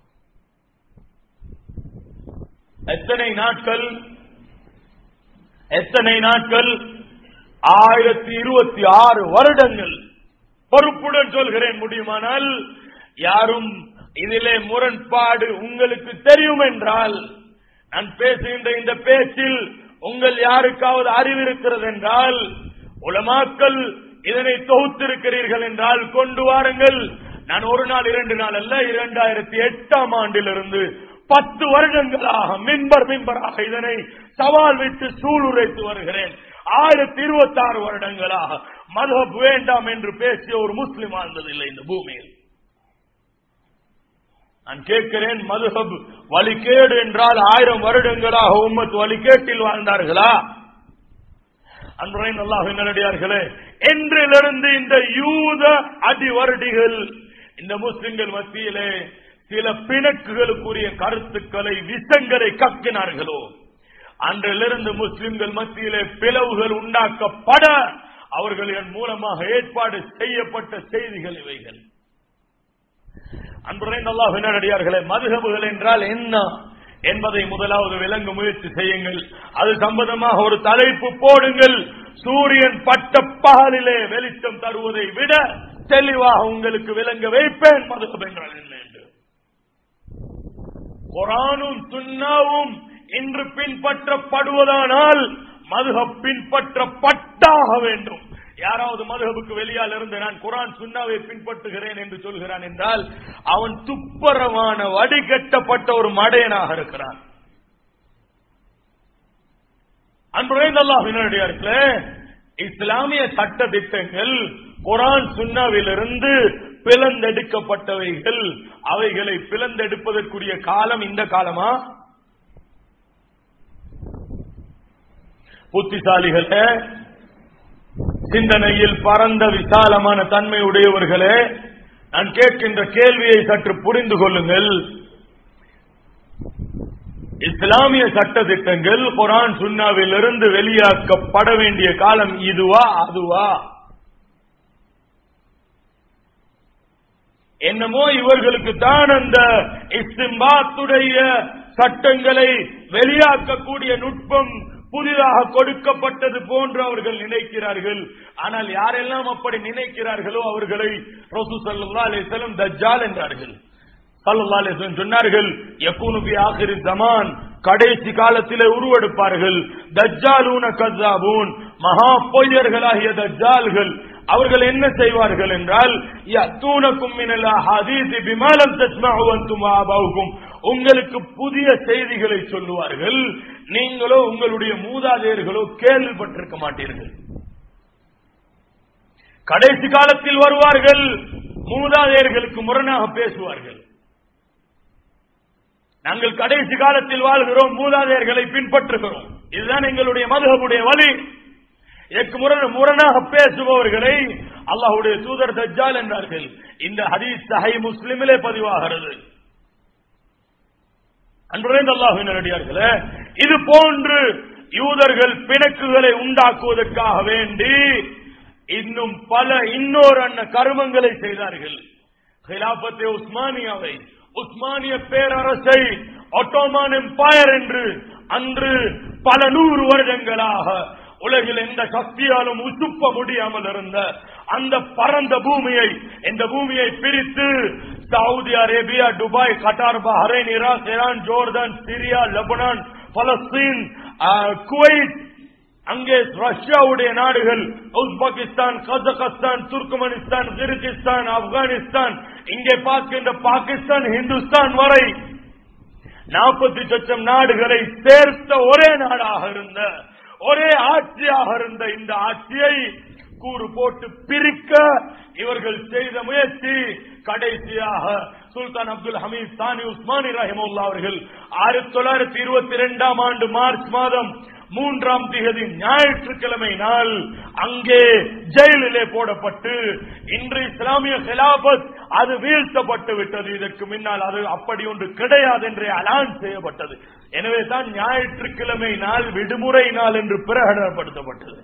எத்தனை நாட்கள் எத்தனை நாட்கள் ஆயிரத்தி இருபத்தி ஆறு வருடங்கள் பொறுப்புடன் சொல்கிறேன் முடியுமானால் யாரும் இதிலே முரண்பாடு உங்களுக்கு தெரியும் என்றால் நான் பேசுகின்ற இந்த பேச்சில் உங்கள் யாருக்காவது அறிவு இருக்கிறது என்றால் உலமாக்கள் இதனை தொகுத்திருக்கிறீர்கள் என்றால் கொண்டு வாருங்கள் நான் ஒரு நாள் இரண்டு நாள் அல்ல இரண்டாயிரத்தி எட்டாம் ஆண்டிலிருந்து பத்து வருடங்களாக மின்பர் மின்பராக இதனை சவால் விட்டு சூளுரைத்து வருகிறேன் ஆயிரத்தி இருபத்தி ஆறு வருடங்களாக மதுஹப் வேண்டாம் என்று பேசிய ஒரு முஸ்லிம் வாழ்ந்ததில்லை இந்த பூமியில் நான் கேட்கிறேன் மதுஹப் வழிகேடு என்றால் ஆயிரம் வருடங்களாக உம்மத் வழிகேட்டில் வாழ்ந்தார்களா அன்புரையின் அல்லாஹ் நல்லடியார்களே என்றிலிருந்து இந்த யூத அடிவருடிகள் இந்த முஸ்லிம்கள் மத்தியிலே சில பிணக்குகளுக்குரிய கருத்துக்களை விஷங்களை கக்கினார்களோ அன்றிலிருந்து முஸ்லிம்கள் மத்தியிலே பிளவுகள் உண்டாக்கப்பட அவர்களின் மூலமாக ஏற்பாடு செய்யப்பட்ட செய்திகள் இவைகள் அன்புரையின் அல்லாஹ் நல்லடியார்களே மதுகபுகள் என்றால் என்ன என்பதை முதலாவது விளங்க முயற்சி செய்யுங்கள் அது சம்பந்தமாக ஒரு தலைப்பு போடுங்கள் சூரியன் பட்ட பகலிலே வெளிச்சம் தருவதை விட தெளிவாக உங்களுக்கு விளங்க வைப்பேன் மதுகப் என்றால் என்ன என்று குரானும் சுன்னாவும் இன்று பின்பற்றப்படுவதானால் மதுகப் பின்பற்றப்பட்டாக வேண்டும் யாராவது மதுகபுக்கு வெளியால் இருந்து நான் குரான் சுன்னாவை பின்பற்றுகிறேன் என்று சொல்கிறான் என்றால் அவன் துப்பரமான வடிகட்டப்பட்ட ஒரு மடையனாக இருக்கிறான் அன்புரைந்தல்லாஹினடியார்களே இஸ்லாமிய சட்ட திட்டங்கள் குரான் சுன்னாவிலிருந்து பிளந்தெடுக்கப்பட்டவைகள் அவைகளை பிளந்தெடுப்பதற்குரிய காலம் இந்த காலமா புத்திசாலிகளே சிந்தனையில் பரந்த விசாலமான தன்மை உடையவர்களே நான் கேட்கின்ற கேள்வியை சற்று புரிந்து கொள்ளுங்கள் இஸ்லாமிய சட்ட திட்டங்கள் குரான் சுன்னாவில் இருந்து வெளியாக்கப்பட வேண்டிய காலம் இதுவா அதுவா என்னமோ இவர்களுக்கு தான் அந்த இஸ்திம்பாத்துடைய சட்டங்களை வெளியாக்கக்கூடிய நுட்பம் புதிதாக கொடுக்கப்பட்டது போன்று அவர்கள் நினைக்கிறார்கள் ஆனால் யாரெல்லாம் அப்படி நினைக்கிறார்களோ அவர்களை ரசூ சல்லா அலிசலம் தஜ்ஜால் என்றார்கள் சல்லா அலிஸ்லம் சொன்னார்கள் யக்கூனு பி ஆகிரி ஜமான் கடைசி காலத்திலே உருவெடுப்பார்கள் தஜ்ஜாலூன கஜாபூன் மகா பொய்யர்களாகிய தஜ்ஜால்கள் அவர்கள் என்ன செய்வார்கள் என்றால் யத்தூனக்கும் மினல் ஹதீஸி பிமாலம் தஸ்மஉ அன்தும் ஆபாவுக்கும் உங்களுக்கு புதிய செய்திகளை சொல்லுவார்கள் நீங்களோ உங்களுடைய மூதாதையர்களோ கேள்விப்பட்டிருக்க மாட்டீர்கள் கடைசி காலத்தில் வருவார்கள் மூதாதையர்களுக்கு முரணாக பேசுவார்கள் நாங்கள் கடைசி காலத்தில் வாழ்கிறோம் மூதாதையர்களை பின்பற்றுகிறோம் இதுதான் எங்களுடைய மதுகபுடைய வழி இதற்கு முரண முரணாக பேசுபவர்களை அல்லாஹ்வுடைய தூதர் தஜ்ஜால் என்றார்கள் இந்த ஹதீஸ் சஹை முஸ்லிமிலே பதிவாகிறது அன்புரைந்த அல்லாஹின் நல்லடியார்களே இது போன்று யூதர்கள் பிணக்குகளை உண்டாக்குவதற்காக வேண்டி இன்னும் பல இன்னொரு அன்ன கருமங்களை செய்தார்கள் ஹிலாபத்தே உஸ்மானியாவை உஸ்மானிய பேரரசை ஒட்டோமான் எம்பயர் என்று அன்று பல நூறு வருடங்களாக உலகில் எந்த சக்தியாலும் உசுப்ப முடியாமல் இருந்த அந்த பரந்த பூமியை இந்த பூமியை பிரித்து Saudi Arabia Dubai Qatar Bahrain Iraq Iran Jordan Syria Lebanon Palestine ஆஹ், குவைத் அங்கே ரஷ்யாவுடைய நாடுகள் Uzbekistan Kazakhstan Turkmenistan Kyrgyzstan Afghanistan இங்கே பார்க்கின்ற பாகிஸ்தான் இந்துஸ்தான் வரை நாற்பத்தி லட்சம் நாடுகளை சேர்த்த ஒரே நாடாக இருந்த ஒரே ஆட்சியாக இருந்த இந்த ஆட்சியை கூறு போட்டு பிரிக்க இவர்கள் செய்த முயற்சி கடைசியாக சுல்தான் அப்துல் ஹமீத் சானி உஸ்மானி ரஹிமுல்லா அவர்கள் ஆயிரத்தி தொள்ளாயிரத்தி இருபத்தி இரண்டாம் ஆண்டு மார்ச் மாதம் மூன்றாம் திகதி ஞாயிற்றுக்கிழமை நாள் அங்கே ஜெயிலிலே போடப்பட்டு இன்று இஸ்லாமிய ஹிலாபத் அது வீழ்த்தப்பட்டு விட்டது இதற்கு முன்னால் அது அப்படி ஒன்று கிடையாது என்று அலான் செய்யப்பட்டது எனவே தான் ஞாயிற்றுக்கிழமை நாள் விடுமுறை நாள் என்று பிரகடனப்படுத்தப்பட்டது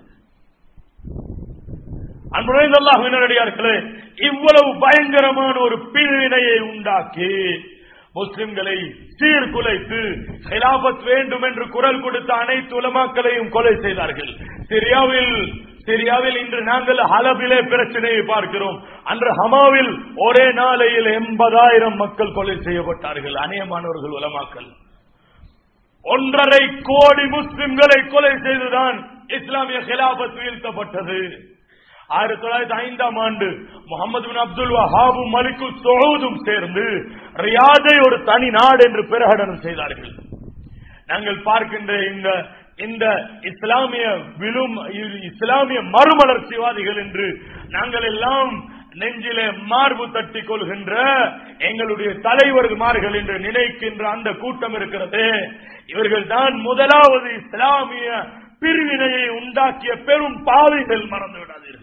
அன்புரைந்த அல்லாஹினடியார்களே இவ்வளவு பயங்கரமான ஒரு பிரிவினையை உண்டாக்கி முஸ்லிம்களை சீர்குலைத்து ஹிலாபத் வேண்டும் என்று குரல் கொடுத்த அனைத்து உலமாக்களையும் கொலை செய்தார்கள் சிரியாவில் சிரியாவில் இன்று நாங்கள் ஹலபிலே பிரச்சனையை பார்க்கிறோம் அன்று ஹமாவில் ஒரே நாளையில் எண்பதாயிரம் மக்கள் கொலை செய்யப்பட்டார்கள் அநேகமானவர்கள் உலமாக்கல் ஒன்றரை கோடி முஸ்லிம்களை கொலை செய்துதான் இஸ்லாமிய ஹிலாபத் வீழ்த்தப்பட்டது ஆயிரத்தி தொள்ளாயிரத்தி ஐந்தாம் ஆண்டு முகமது பின் அப்துல் வஹாபும் மலிக்கு சோதும் சேர்ந்து ரியாதை ஒரு தனி நாடு என்று பிரகடனம் செய்தார்கள் நாங்கள் பார்க்கின்ற இந்த இந்த இஸ்லாமிய விழும் இஸ்லாமிய மறுமலர்ச்சிவாதிகள் என்று நாங்கள் எல்லாம் நெஞ்சிலே மார்பு தட்டி கொள்கின்ற எங்களுடைய தலைவர்மார்கள் என்று நினைக்கின்ற அந்த கூட்டம் இருக்கிறது இவர்கள் தான் முதலாவது இஸ்லாமிய பிரிவினையை உண்டாக்கிய பெரும் பாவிகள் மறந்து விடாதீர்கள்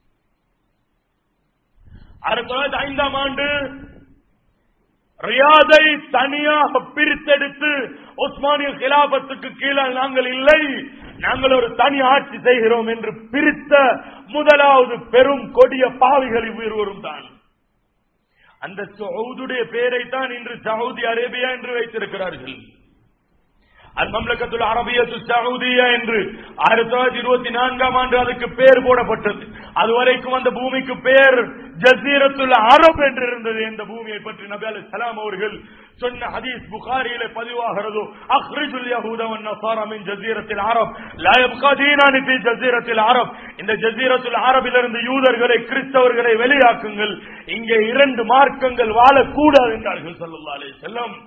ஆயிரத்தி தொள்ளாயிரத்தி ஐந்தாம் ஆண்டு ரியாதை தனியாக பிரித்தெடுத்து உஸ்மானிய கிலாபத்துக்கு கீழே நாங்கள் இல்லை நாங்கள் ஒரு தனி ஆட்சி செய்கிறோம் என்று பிரித்த முதலாவது பெரும் கொடிய பாவிகள் இவ்விருவரும் தான் அந்த சவுதுடைய பெயரை தான் இன்று சவுதி அரேபியா என்று வைத்திருக்கிறார்கள் அல் மம்லக்கத்துல் அரபியத்து சவுதியா என்று ஆயிரத்தி தொள்ளாயிரத்தி இருபத்தி நான்காம் ஆண்டு அதுக்கு பேர் போடப்பட்டது அதுவரைக்கும் அந்த பூமிக்கு பெயர் ஜசீரத்துல் அரப் என்று இருந்தது இந்த பூமியை பற்றி நபி அலி சலாம் அவர்கள் சொன்ன ஹதீஸ் புகாரியில பதிவாகிறதோ அஹ்ரிஜுல் யஹூத வன் நஸாரா மின் ஜஸீரத்தில் அரப் லா யப்கா தீனானி ஃபீ ஜஸீரத்தில் அரப் இந்த ஜஸீரத்துல் அரபிலிருந்து யூதர்களை கிறிஸ்தவர்களை வெளியாக்குங்கள் இங்கே இரண்டு மார்க்கங்கள் வாழக்கூடாது என்றார்கள் ஸல்லல்லாஹு அலைஹி வஸல்லம்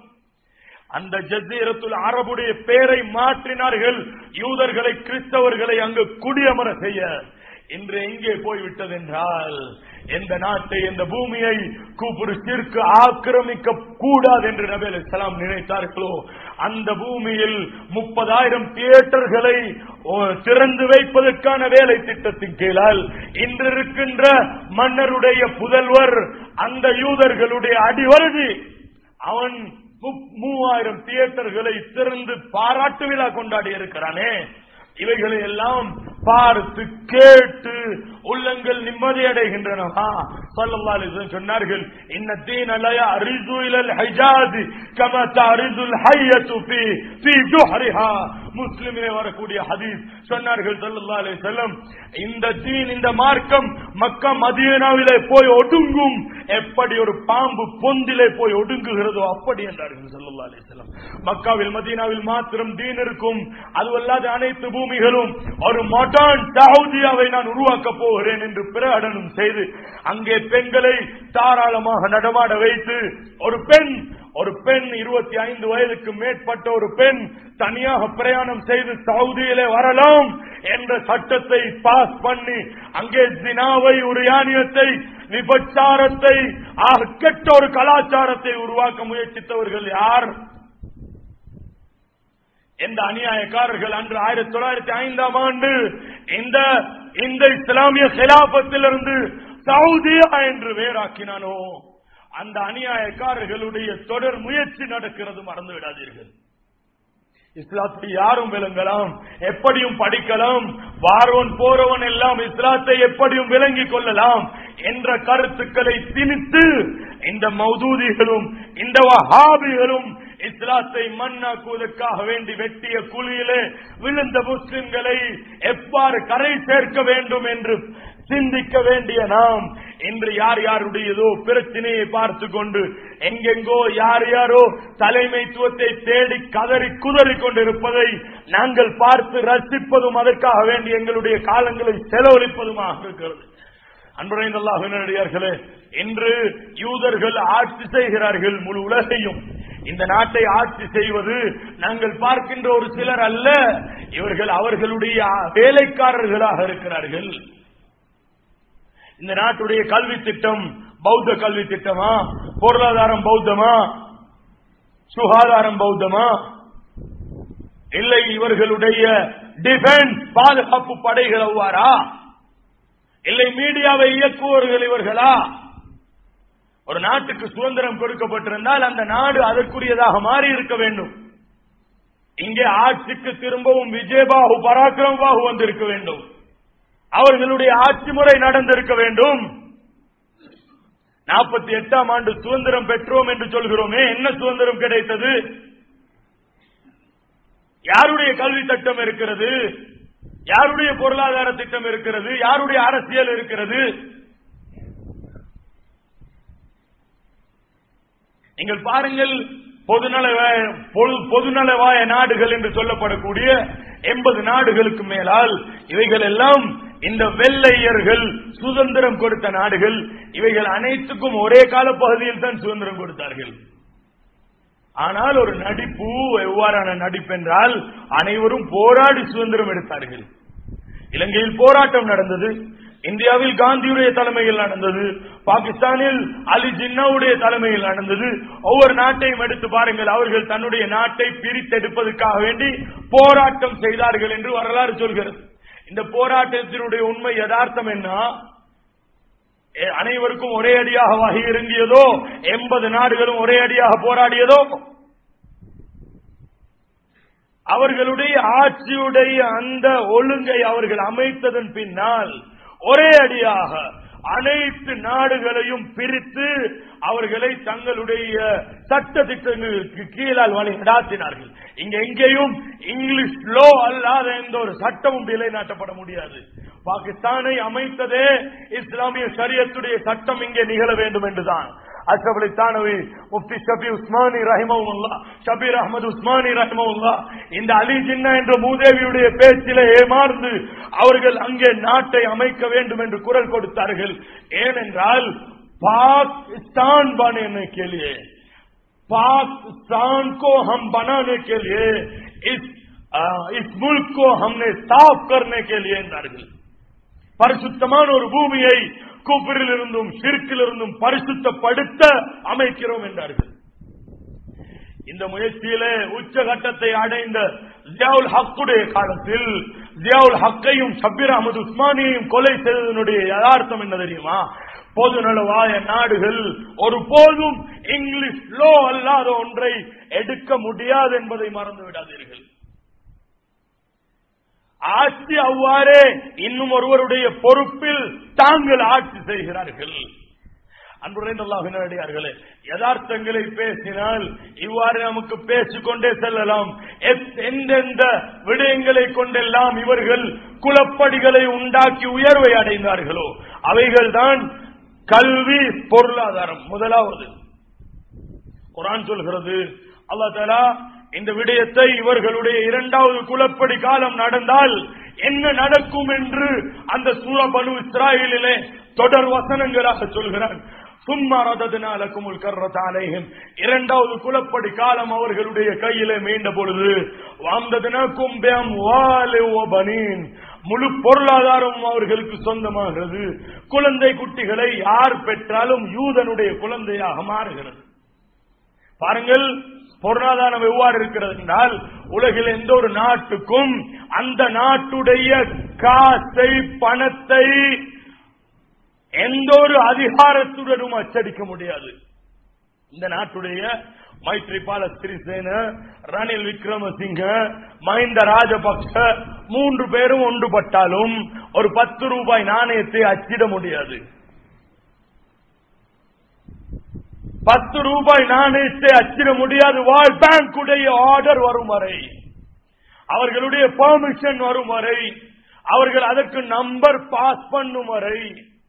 அந்த ஜசீரத்துல் அரபுடைய பெயரை மாற்றினார்கள் யூதர்களை கிறிஸ்தவர்களை அங்கு குடியமர செய்ய இன்று எங்கே போய்விட்டது என்றால் எந்த நாட்டை எந்த பூமியை கூப்பிடுச்சிற்கு ஆக்கிரமிக்க கூடாது என்று நபி அலைஹிஸ்ஸலாம் நினைத்தார்களோ அந்த பூமியில் முப்பதாயிரம் தியேட்டர்களை ஓ, திறந்து வைப்பதற்கான வேலை திட்டத்தின் கீழால் இன்று இருக்கின்ற மன்னருடைய புதல்வர் அந்த யூதர்களுடைய அடிவருதி அவன் மு- மூவாயிரம் தியேட்டர்களை திறந்து பாராட்டு விழா கொண்டாடி இருக்கிறானே இவைகளை எல்லாம் பார்த்து கேட்டு உள்ளங்கள் நிம்மதி அடைகின்றனவா ஸல்லல்லாஹு அலைஹி வஸல்லம் சொன்னார்கள் இன்ன தீன லா யரிது இலல் ஹிஜாஸ் கமா தரிதுல் ஹய்யத்து ஃபீ ஃபீ ஜுஹரிஹா முஸ்லிமிலே வரக்கூடிய ஹதீஸ் சொன்னார்கள் ஸல்லல்லாஹு அலைஹி வஸல்லம் இந்த தீன் இந்த மார்க்கம் மக்கா மதீனாவிலே போய் ஒடுங்கும் எப்படி ஒரு பாம்பு பொந்திலே போய் ஒடுங்குகிறதோ அப்படி என்றார்கள் ஸல்லல்லாஹு அலைஹி வஸல்லம் மக்காவில் மதீனாவில் மாத்திரம் தீன் இருக்கும் அதுவல்லாத அனைத்து பூமிகளும் ஒரு மாடர்ன் சவுதியாவை நான் உருவாக்க போகிறேன் என்று பிரகடனம் செய்து அங்கே பெண்களை தாராளமாக நடமாட வைத்து ஒரு பெண் ஒரு பெண் இருபத்தி ஐந்து வயதுக்கு மேற்பட்ட ஒரு பெண் தனியாக பிரயாணம் செய்து சவுதியிலே வரலாம் என்ற சட்டத்தை பாஸ் பண்ணி அங்கே தினாவை ஒரு யானியத்தை விபச்சாரத்தை ஆக கெட்ட ஒரு கலாச்சாரத்தை உருவாக்க முயற்சித்தவர்கள் யார் எந்த அநியாயக்காரர்கள் அன்று ஆயிரத்தி தொள்ளாயிரத்தி ஐந்தாம் ஆண்டு இந்த இந்த இஸ்லாமிய சிலாபத்திலிருந்து சவுதியா என்று வேறாக்கினானோ அந்த அநியாயக்காரர்களுடைய தொடர் முயற்சி நடக்கிறது மறந்து விடாதீர்கள் இஸ்லாத்தை யாரும் விளங்கலாம் எப்படியும் படிக்கலாம் வாரோன் போறவன் எல்லாம் இஸ்லாத்தை எப்படியும் விளங்கிக் கொள்ளலாம் என்ற கருத்துக்களை திணித்து இந்த மௌதூதிகளும் இந்த வஹாபிகளும் இஸ்லாத்தை மண்ணாக்குவதற்காக வேண்டி வெட்டிய குழியிலே விழுந்த முஸ்லிம்களை எவ்வாறு கரை சேர்க்க வேண்டும் என்று சிந்திக்க வேண்டிய நாம் இன்று யார் யாருடையதோ பிரச்சனையை பார்த்து கொண்டு எங்கெங்கோ யார் யாரோ தலைமைத்துவத்தை தேடி கதறி குதறி கொண்டிருப்பதை நாங்கள் பார்த்து ரசிப்பதும் அதற்காக வேண்டி எங்களுடைய காலங்களை செலவழிப்பதுமாக இருக்கிறது அன்புரைந்தல்லாஹினடியார்களே இன்று யூதர்கள் ஆட்சி செய்கிறார்கள் முழு உலகையும் இந்த நாட்டை ஆட்சி செய்வது நாங்கள் பார்க்கின்ற ஒரு சிலர் அல்ல இவர்கள் அவர்களுடைய வேலைக்காரர்களாக இருக்கிறார்கள் இந்த நாட்டுடைய கல்வி திட்டம் பௌத்த கல்வி திட்டமா பொருளாதாரம் பௌத்தமா சுகாதாரம் பௌத்தமா இல்லை இவர்களுடைய டிஃபென்ஸ் பாதுகாப்பு படைகள் அவ்வாறா இல்லை மீடியாவை இயக்குவர்கள் இவர்களா ஒரு நாட்டுக்கு சுதந்திரம் கொடுக்கப்பட்டிருந்தால் அந்த நாடு அதற்குரியதாக மாறி இருக்க வேண்டும் இங்கே ஆட்சிக்கு திரும்பவும் விஜயபாகு பராக்கிரமபாகு வந்திருக்க வேண்டும் அவர்களுடைய ஆட்சி முறை நடந்திருக்க வேண்டும் நாற்பத்தி எட்டாம் ஆண்டு சுதந்திரம் பெற்றோம் என்று சொல்கிறோமே என்ன சுதந்திரம் கிடைத்தது யாருடைய கல்வி திட்டம் இருக்கிறது யாருடைய பொருளாதார திட்டம் இருக்கிறது யாருடைய அரசியல் இருக்கிறது நீங்கள் பாருங்கள் பொதுநலவாய பொது- பொதுநலவாய நாடுகள் என்று சொல்லப்படக்கூடிய எண்பது நாடுகளுக்கு மேலால் இவைகள் எல்லாம் இந்த வெள்ளையர்கள் சுதந்திரம் கொடுத்த நாடுகள் இவைகள் அனைத்துக்கும் ஒரே காலப்பகுதியில் தான் சுதந்திரம் கொடுத்தார்கள் ஆனால் ஒரு நடிப்பு எவ்வாறான நடிப்பு என்றால் அனைவரும் போராடி சுதந்திரம் எடுத்தார்கள் இலங்கையில் போராட்டம் நடந்தது இந்தியாவில் காந்தியுடைய தலைமையில் நடந்தது பாகிஸ்தானில் அலி ஜின்னாவுடைய தலைமையில் நடந்தது ஒவ்வொரு நாட்டையும் எடுத்து பாருங்கள் அவர்கள் தன்னுடைய நாட்டை பிரித்தெடுப்பதற்காக வேண்டி போராட்டம் செய்தார்கள் என்று வரலாறு சொல்கிறது இந்த போராட்டத்தினுடைய உண்மை யதார்த்தம் என்ன எ- அனைவருக்கும் ஒரே அடியாக வகை இறங்கியதோ எண்பது நாடுகளும் ஒரே அடியாக போராடியதோ அவர்களுடைய ஆட்சியுடைய அந்த ஒழுங்கை அவர்கள் அமைத்ததன் பின்னால் ஒரே அடியாக அனைத்து நாடுகளையும் பிரித்து அவர்களை தங்களுடைய சட்ட திட்டங்களுக்கு கீழால் வழி நடாத்தினார்கள் இங்க எங்கேயும் இங்கிலீஷ் லோ அல்லாத எந்த ஒரு சட்டமும் நிலைநாட்டப்பட முடியாது பாகிஸ்தானை அமைத்ததே இஸ்லாமிய ஷரியத்துடைய சட்டம் இங்கே நிகழ வேண்டும் என்றுதான் அஷ்ரப் அலி தானவி முப்தி ஷபி உஸ்மானி ரஹிமவுல்லா ஷபீர் அஹமது உஸ்மானி ரஹிமவுல்லா இந்த அலி ஜின்னா என்ற மூதேவியுடைய பேச்சிலே ஏமாந்து அவர்கள் அங்கே நாட்டை அமைக்க வேண்டும் என்று குரல் கொடுத்தார்கள் ஏனென்றால் पाकिस्तान बनने के लिए पाकिस्तान को हम बनाने के लिए इस आ, इस मुल्क को हमने साफ करने के लिए என்றார்கள் பரிசுத்தமான ஒரு பூமியை கூப்பிரில் இருந்தும் சிற்கில் இருந்தும் பரிசுத்தப்படுத்த அமைக்கிறோம் என்றார்கள் இந்த முயற்சியிலே உச்சகட்டத்தை அடைந்த ஜியாவுல் ஹக்குடைய காலத்தில் ஜியாவுல் ஹக்கையும் ஷபீர் அகமது உஸ்மானியையும் கொலை செய்ததனுடைய யதார்த்தம் என்ன தெரியுமா பொதுநலவாய நாடுகள் ஒருபோதும் இங்கிலீஷ் லோ அல்லாத ஒன்றை எடுக்க முடியாது என்பதை மறந்து விடாதீர்கள் ஆட்சி அவ்வாறே இன்னும் ஒருவருடைய பொறுப்பில் தாங்கள் ஆட்சி செய்கிறார்கள் அன்புரைந்தல்லாஹினடியார்களே யதார்த்தங்களை பேசினால் இவ்வாறு நமக்கு பேசிக்கொண்டே செல்லலாம் எத்- எந்தெந்த விடயங்களை கொண்டெல்லாம் இவர்கள் குலப்படிகளை உண்டாக்கி உயர்வை அடைந்தார்களோ அவைகள்தான் கல்வி பொருளாதாரம் முதலாவது குரான் சொல்கிறது அல்லாஹ் தஆலா இந்த விடயத்தை இவர்களுடைய இரண்டாவது குலப்படி காலம் நடந்தால் என்ன நடக்கும் என்று அந்த சூர பனு இஸ்ராயலிலே தொடர் வசனங்களாக சொல்கிறான் சும்மா ரததுனா லக்குமுல் கர்ரத் அலைஹிம் இரண்டாவது குலப்படி காலம் அவர்களுடைய கையிலே மீண்ட பொழுது வாந்ததுனாக்கும் பியம் வாலி வ பனீன் முழு பொருளாதாரம் அவர்களுக்கு சொந்தமாகிறது குழந்தை குட்டிகளை யார் பெற்றாலும் யூதனுடைய குழந்தையாக மாறுகிறது பாருங்கள் பொருளாதாரம் எவ்வாறு இருக்கிறது என்றால் உலகில் எந்த ஒரு நாட்டுக்கும் அந்த நாட்டுடைய காசை பணத்தை எந்த ஒரு அதிகாரத்துடனும் அச்சடிக்க முடியாது இந்த நாட்டுடைய மைத்ரிபால சிறிசேன ரணில் விக்ரமசிங்க மஹிந்த ராஜபக்ச மூன்று பேரும் ஒன்றுபட்டாலும் ஒரு பத்து ரூபாய் நாணயத்தை அச்சிட முடியாது பத்து ரூபாய் நாணயத்தை அச்சிட முடியாது வேர்ல்ட் பேங்குடைய ஆர்டர் வரும் வரை அவர்களுடைய பெர்மிஷன் வரும் வரை அவர்கள் அதற்கு நம்பர் பாஸ் பண்ணும் வரை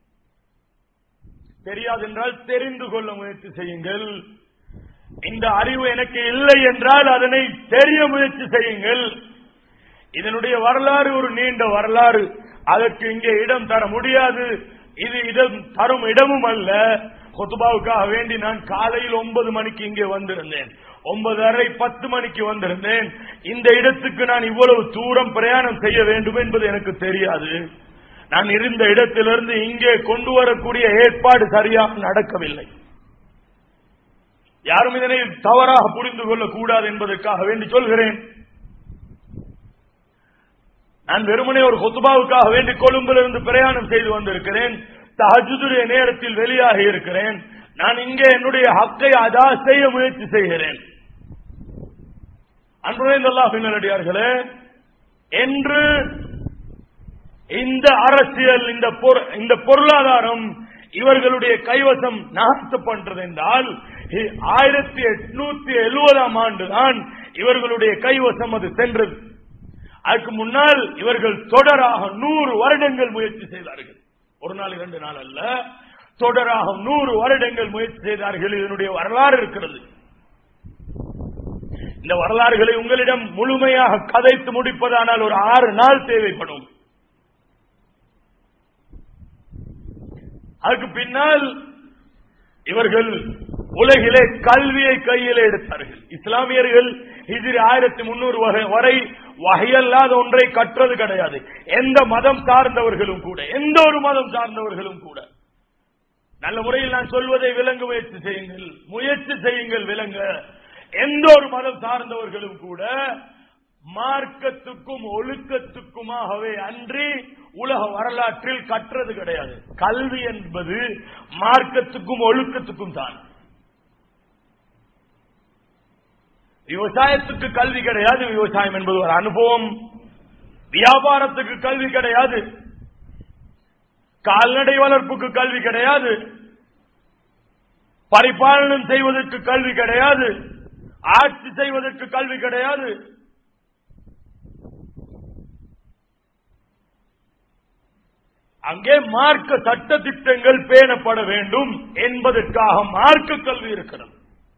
தெரியாது என்றால் தெரிந்து கொள்ள முயற்சி செய்யுங்கள் இந்த அறிவு எனக்கு இல்லை என்றால் அதனை தெரிய முயற்சி செய்யுங்கள் இதனுடைய வரலாறு ஒரு நீண்ட வரலாறு அதற்கு இங்கே இடம் தர முடியாது இது இடம் தரும் இடமும் அல்ல கொத்துபாவுக்காக வேண்டி நான் காலையில் ஒன்பது மணிக்கு இங்கே வந்திருந்தேன் ஒன்பதரை பத்து மணிக்கு வந்திருந்தேன் இந்த இடத்துக்கு நான் இவ்வளவு தூரம் பிரயாணம் செய்ய வேண்டும் என்பது எனக்கு தெரியாது நான் இருந்த இடத்திலிருந்து இங்கே கொண்டு வரக்கூடிய ஏற்பாடு சரியாக நடக்கவில்லை யாரும் இதனை தவறாக புரிந்து கொள்ளக்கூடாது என்பதற்காக வேண்டி சொல்கிறேன் நான் வெறுமனே ஒரு கொத்துபாவுக்காக வேண்டி கொழும்பிலிருந்து பிரயாணம் செய்து வந்திருக்கிறேன் தஹஜுடைய நேரத்தில் வெளியாகி இருக்கிறேன் நான் இங்கே என்னுடைய ஹக்கை அதா செய்ய முயற்சி செய்கிறேன் அன்புரைந்தல்லாஹ் பின்னடியார்களே என்று இந்த அரசியல் இந்த பொரு- இந்த பொருளாதாரம் இவர்களுடைய கைவசம் நாசத்து பண்றது என்றால் இ- ஆயிரத்தி எட்நூத்தி எழுபதாம் ஆண்டு தான் இவர்களுடைய கைவசம் அது சென்றது அதுக்கு முன்னால் இவர்கள் தொடராக நூறு வருடங்கள் முயற்சி செய்தார்கள் ஒரு நாள் இரண்டு நாள் அல்ல தொடராக நூறு வருடங்கள் முயற்சி செய்தார்கள் இதனுடைய வரலாறு இருக்கிறது இந்த வரலாறுகளை உங்களிடம் முழுமையாக கதைத்து முடிப்பதானால் ஒரு ஆறு நாள் தேவைப்படும் அதுக்கு பின்னால் இவர்கள் உலகிலே கல்வியை கையில் எடுத்தார்கள் இஸ்லாமியர்கள் ஹிஜ்ரி ஆயிரத்தி முன்னூறு வரை வகையல்லாத ஒன்றை கற்றது கிடையாது எந்த மதம் சார்ந்தவர்களும் கூட எந்த ஒரு மதம் சார்ந்தவர்களும் கூட நல்ல முறையில் நான் சொல்வதை விளங்க முயற்சி செய்யுங்கள் முயற்சி செய்யுங்கள் விளங்க எந்த ஒரு மதம் சார்ந்தவர்களும் கூட மார்க்கத்துக்கும் ஒழுக்கத்துக்குமாகவே அன்றி உலக வரலாற்றில் கற்றது கிடையாது கல்வி என்பது மார்க்கத்துக்கும் ஒழுக்கத்துக்கும் தான் விவசாயத்துக்கு கல்வி கிடையாது விவசாயம் என்பது ஒரு அனுபவம் வியாபாரத்துக்கு கல்வி கிடையாது கால்நடை வளர்ப்புக்கு கல்வி கிடையாது பரிபாலனம் செய்வதற்கு கல்வி கிடையாது ஆட்சி செய்வதற்கு கல்வி கிடையாது அங்கே மார்க்க சட்ட திட்டங்கள் பேணப்பட வேண்டும் என்பதற்காக மார்க்க கல்வி இருக்கிறது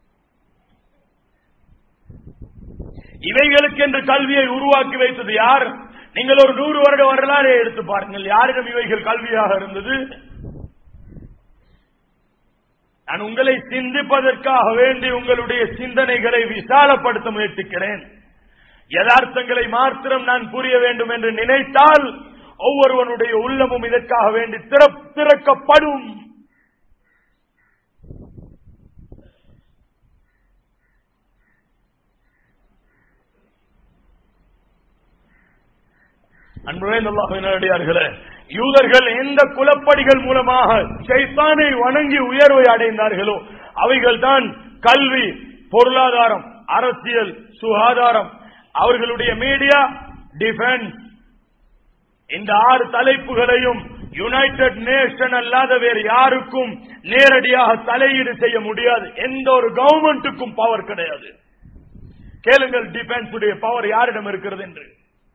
இவைகளுக்கு என்று கல்வியை உருவாக்கி வைத்தது யார் நீங்கள் ஒரு நூறு வருட வரலாறு எடுத்து பாருங்கள் யாரிடம் இவைகள் கல்வியாக இருந்தது நான் உங்களை சிந்திப்பதற்காக வேண்டி உங்களுடைய சிந்தனைகளை விசாலப்படுத்த முயற்சிக்கிறேன் யதார்த்தங்களை மாத்திரம் நான் புரிய வேண்டும் என்று நினைத்தால் ஒவ்வொருவனுடைய உள்ளமும் இதற்காக வேண்டி திறப்- திறக்கப்படும் அன்புடையார்களே யூதர்கள் எந்த குலப்படிகள் மூலமாக சைத்தானை வணங்கி உயர்வை அடைந்தார்களோ அவைகள் தான் கல்வி பொருளாதாரம் அரசியல் சுகாதாரம் அவர்களுடைய மீடியா டிஃபென்ஸ் இந்த ஆறு தலைப்புகளையும் யுனைடெட் நேஷன் அல்லாத வேறு யாருக்கும் நேரடியாக தலையீடு செய்ய முடியாது எந்த ஒரு கவர்மெண்ட்டுக்கும் பவர் கிடையாது கேளுங்கள் டிஃபென்ஸ் உடைய பவர் யாரிடம் இருக்கிறது என்று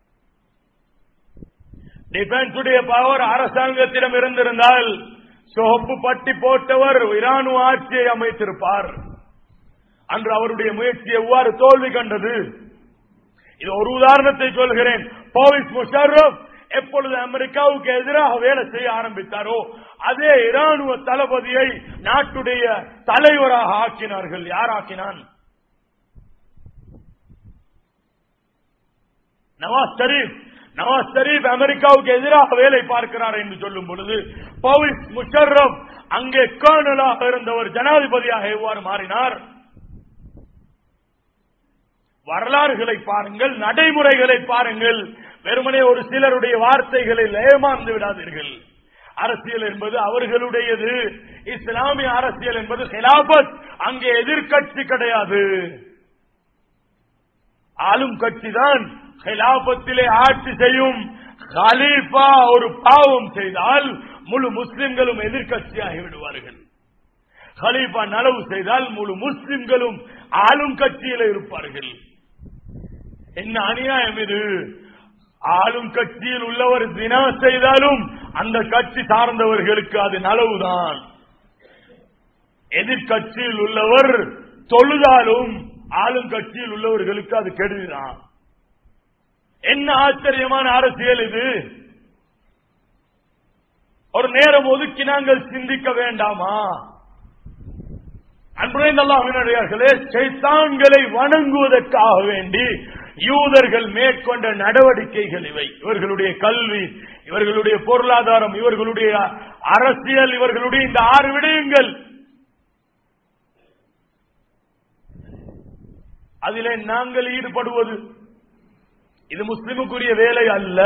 டிஃபென்ஸ் உடைய பவர் அரசாங்கத்திடம் இருந்திருந்தால் சோப்பு பட்டி போட்டவர் இராணுவ ஆட்சியை அமைத்திருப்பார் அன்று அவருடைய முயற்சி எவ்வாறு தோல்வி கண்டது இது ஒரு உதாரணத்தை சொல்கிறேன் போவிஸ் முஷர்ரப் எப்பொழுது அமெரிக்காவுக்கு எதிராக வேலை செய்ய ஆரம்பித்தாரோ அதே இராணுவ தளபதியை நாட்டுடைய தலைவராக ஆக்கினார்கள் யார் ஆக்கினான் நவாஸ் ஷரீப் நவாஸ் ஷரீப் அமெரிக்காவுக்கு எதிராக வேலை பார்க்கிறார் என்று சொல்லும் பொழுது பவிஸ் முஷர்ரப் அங்கே கர்னலாக இருந்தவர் ஜனாதிபதியாக எவ்வாறு மாறினார் வரலாறுகளை பாருங்கள் நடைமுறைகளை பாருங்கள் வெறுமனே ஒரு சிலருடைய வார்த்தைகளில் ஏமாந்து விடாதீர்கள் அரசியல் என்பது அவர்களுடையது இஸ்லாமிய அரசியல் என்பது ஹிலாபத் அங்கே எதிர்க்கட்சி கிடையாது ஆளும் கட்சி தான் ஹிலாபத்திலே ஆட்சி செய்யும் ஹலீஃபா ஒரு பாவம் செய்தால் முழு முஸ்லிம்களும் எதிர்க்கட்சியாகி விடுவார்கள் ஹலீஃபா நலவு செய்தால் முழு முஸ்லிம்களும் ஆளும் கட்சியில் இருப்பார்கள் என்ன அநியாயம் இது ஆளும் கட்சியில் உள்ளவர் தினா செய்தாலும் அந்த கட்சி சார்ந்தவர்களுக்கு அது நலவுதான் எதிர்கட்சியில் உள்ளவர் தொழுதாலும் ஆளும் கட்சியில் உள்ளவர்களுக்கு அது கெடுதிதான் என்ன ஆச்சரியமான அரசியல் இது ஒரு நேரம் ஒதுக்கி நாங்கள் சிந்திக்க வேண்டாமா அன்புரைந்த அல்லாஹினடியார்களே சைத்தான்களை வணங்குவதற்காக வேண்டி யூதர்கள் மேற்கொண்ட நடவடிக்கைகள் இவை இவர்களுடைய கல்வி இவர்களுடைய பொருளாதாரம் இவர்களுடைய அரசியல் இவர்களுடைய இந்த ஆறு விடயங்கள் அதிலே நாங்கள் ஈடுபடுவது இது முஸ்லிமுக்குரிய வேலை அல்ல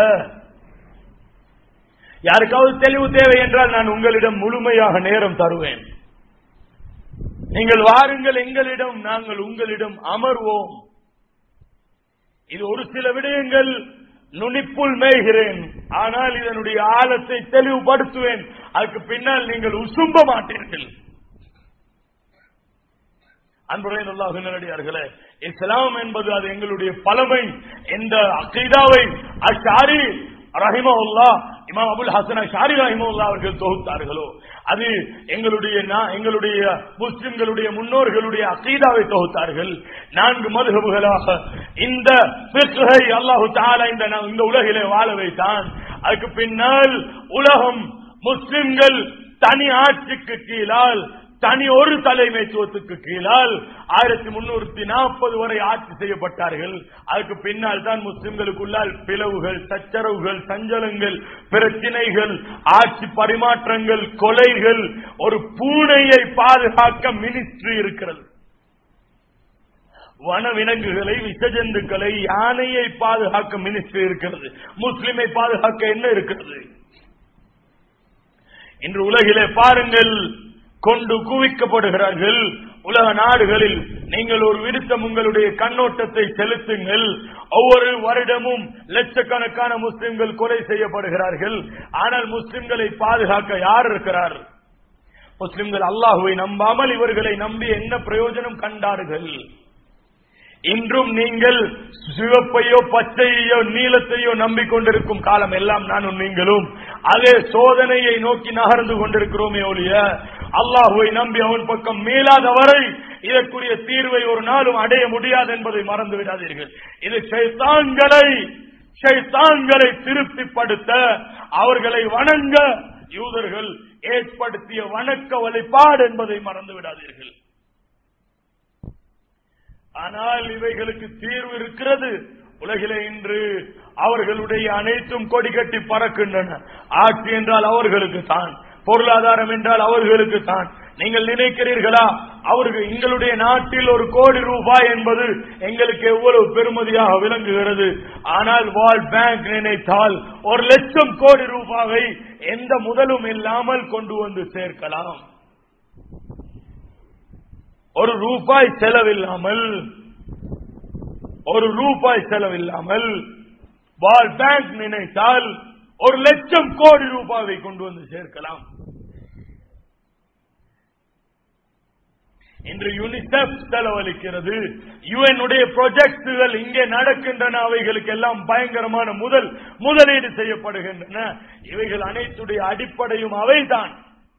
யாருக்காவது தெளிவு தேவை என்றால் நான் உங்களிடம் முழுமையாக நேரம் தருவேன் நீங்கள் வாருங்கள் எங்களிடம் நாங்கள் உங்களிடம் அமர்வோம் இது ஒரு சில விடயங்கள் நுனிப்புள் மேய்கிறேன் ஆனால் இதனுடைய ஆழத்தை தெளிவுபடுத்துவேன் அதுக்கு பின்னால் நீங்கள் உசும்ப மாட்டீர்கள் அன்புரை நல்லாக நேரடியார்களே இஸ்லாம் என்பது அது எங்களுடைய பழமை எந்த அகைதாவை அஷாரி ரஹிமவுல்லா இமாம் அபுல் ஹசன் ஷாரி ரஹிமவுல்லா அவர்கள் தொகுத்தார்களோ அது எங்களுடைய எங்களுடைய முஸ்லிம்களுடைய முன்னோர்களுடைய அகீதாவை தொகுத்தார்கள் நான்கு மதுகபுகளாக இந்த அல்லாஹு தாலா இந்த இந்த உலகிலே வாழ வைத்தான் அதுக்கு பின்னால் உலகம் முஸ்லிம்கள் தனி ஆட்சிக்கு கீழால் தனி ஒரு தலைமைத்துவத்துக்கு கீழால் ஆயிரத்தி முன்னூத்தி நாற்பது வரை ஆட்சி செய்யப்பட்டார்கள் அதுக்கு பின்னால் தான் முஸ்லிம்களுக்குள்ளால் பிளவுகள் சச்சரவுகள் சஞ்சலங்கள் பிரச்சினைகள் ஆட்சி பரிமாற்றங்கள் கொலைகள் ஒரு பூனையை பாதுகாக்க மினிஸ்ட்ரி இருக்கிறது வனவிலங்குகளை விஷஜந்துக்களை யானையை பாதுகாக்க மினிஸ்ட்ரி இருக்கிறது முஸ்லிமை பாதுகாக்க என்ன இருக்கிறது இன்று உலகிலே பாருங்கள் கொண்டு குவிக்கப்படுகிறார்கள் உலக நாடுகளில் நீங்கள் ஒரு விருத்தம் உங்களுடைய கண்ணோட்டத்தை செலுத்துங்கள் ஒவ்வொரு வருடமும் லட்சக்கணக்கான முஸ்லிம்கள் கொலை செய்யப்படுகிறார்கள் ஆனால் முஸ்லிம்களை பாதுகாக்க யார் இருக்கிறார் முஸ்லிம்கள் அல்லாஹுவை நம்பாமல் இவர்களை நம்பி என்ன பிரயோஜனம் கண்டார்கள் இன்றும் நீங்கள் சிவப்பையோ பச்சையோ நீளத்தையோ நம்பிக்கொண்டிருக்கும் காலம் எல்லாம் நானும் நீங்களும் அதே சோதனையை நோக்கி நகர்ந்து கொண்டிருக்கிறோமே ஒழிய அல்லாஹுவை நம்பி அவன் பக்கம் மீளாதவரை இதற்குரிய தீர்வை ஒரு நாளும் அடைய முடியாது என்பதை மறந்து விடாதீர்கள் இது சைத்தான்களை சைத்தான்களை திருப்திப்படுத்த அவர்களை வணங்க யூதர்கள் ஏற்படுத்திய வணக்க வழிபாடு என்பதை மறந்து விடாதீர்கள் ஆனால் இவைகளுக்கு தீர்வு இருக்கிறது உலகிலே இன்று அவர்களுடைய அனைத்தும் கொடி கட்டி பறக்கின்றன ஆட்சி என்றால் அவர்களுக்கு தான் பொருளாதாரம் என்றால் அவர்களுக்கு தான் நீங்கள் நினைக்கிறீர்களா அவர்கள் எங்களுடைய நாட்டில் ஒரு கோடி ரூபாய் என்பது எங்களுக்கு எவ்வளவு பெருமதியாக விளங்குகிறது ஆனால் வேர்ல்ட் பேங்க் நினைத்தால் ஒரு லட்சம் கோடி ரூபாயை எந்த முதலும் இல்லாமல் கொண்டு வந்து சேர்க்கலாம் ஒரு ரூபாய் செலவில்லாமல் ஒரு ரூபாய் செலவில்லாமல் வால் பேங்க் நினைத்தால் ஒரு லட்சம் கோடி ரூபாயை கொண்டு வந்து சேர்க்கலாம் இன்று யூனிசெஃப் செலவழிக்கிறது யுஎனுடைய ப்ராஜெக்டுகள் இங்கே நடக்கின்றன அவைகளுக்கு எல்லாம் பயங்கரமான முதல் முதலீடு செய்யப்படுகின்றன இவைகள் அனைத்துடைய அடிப்படையும் அவைதான்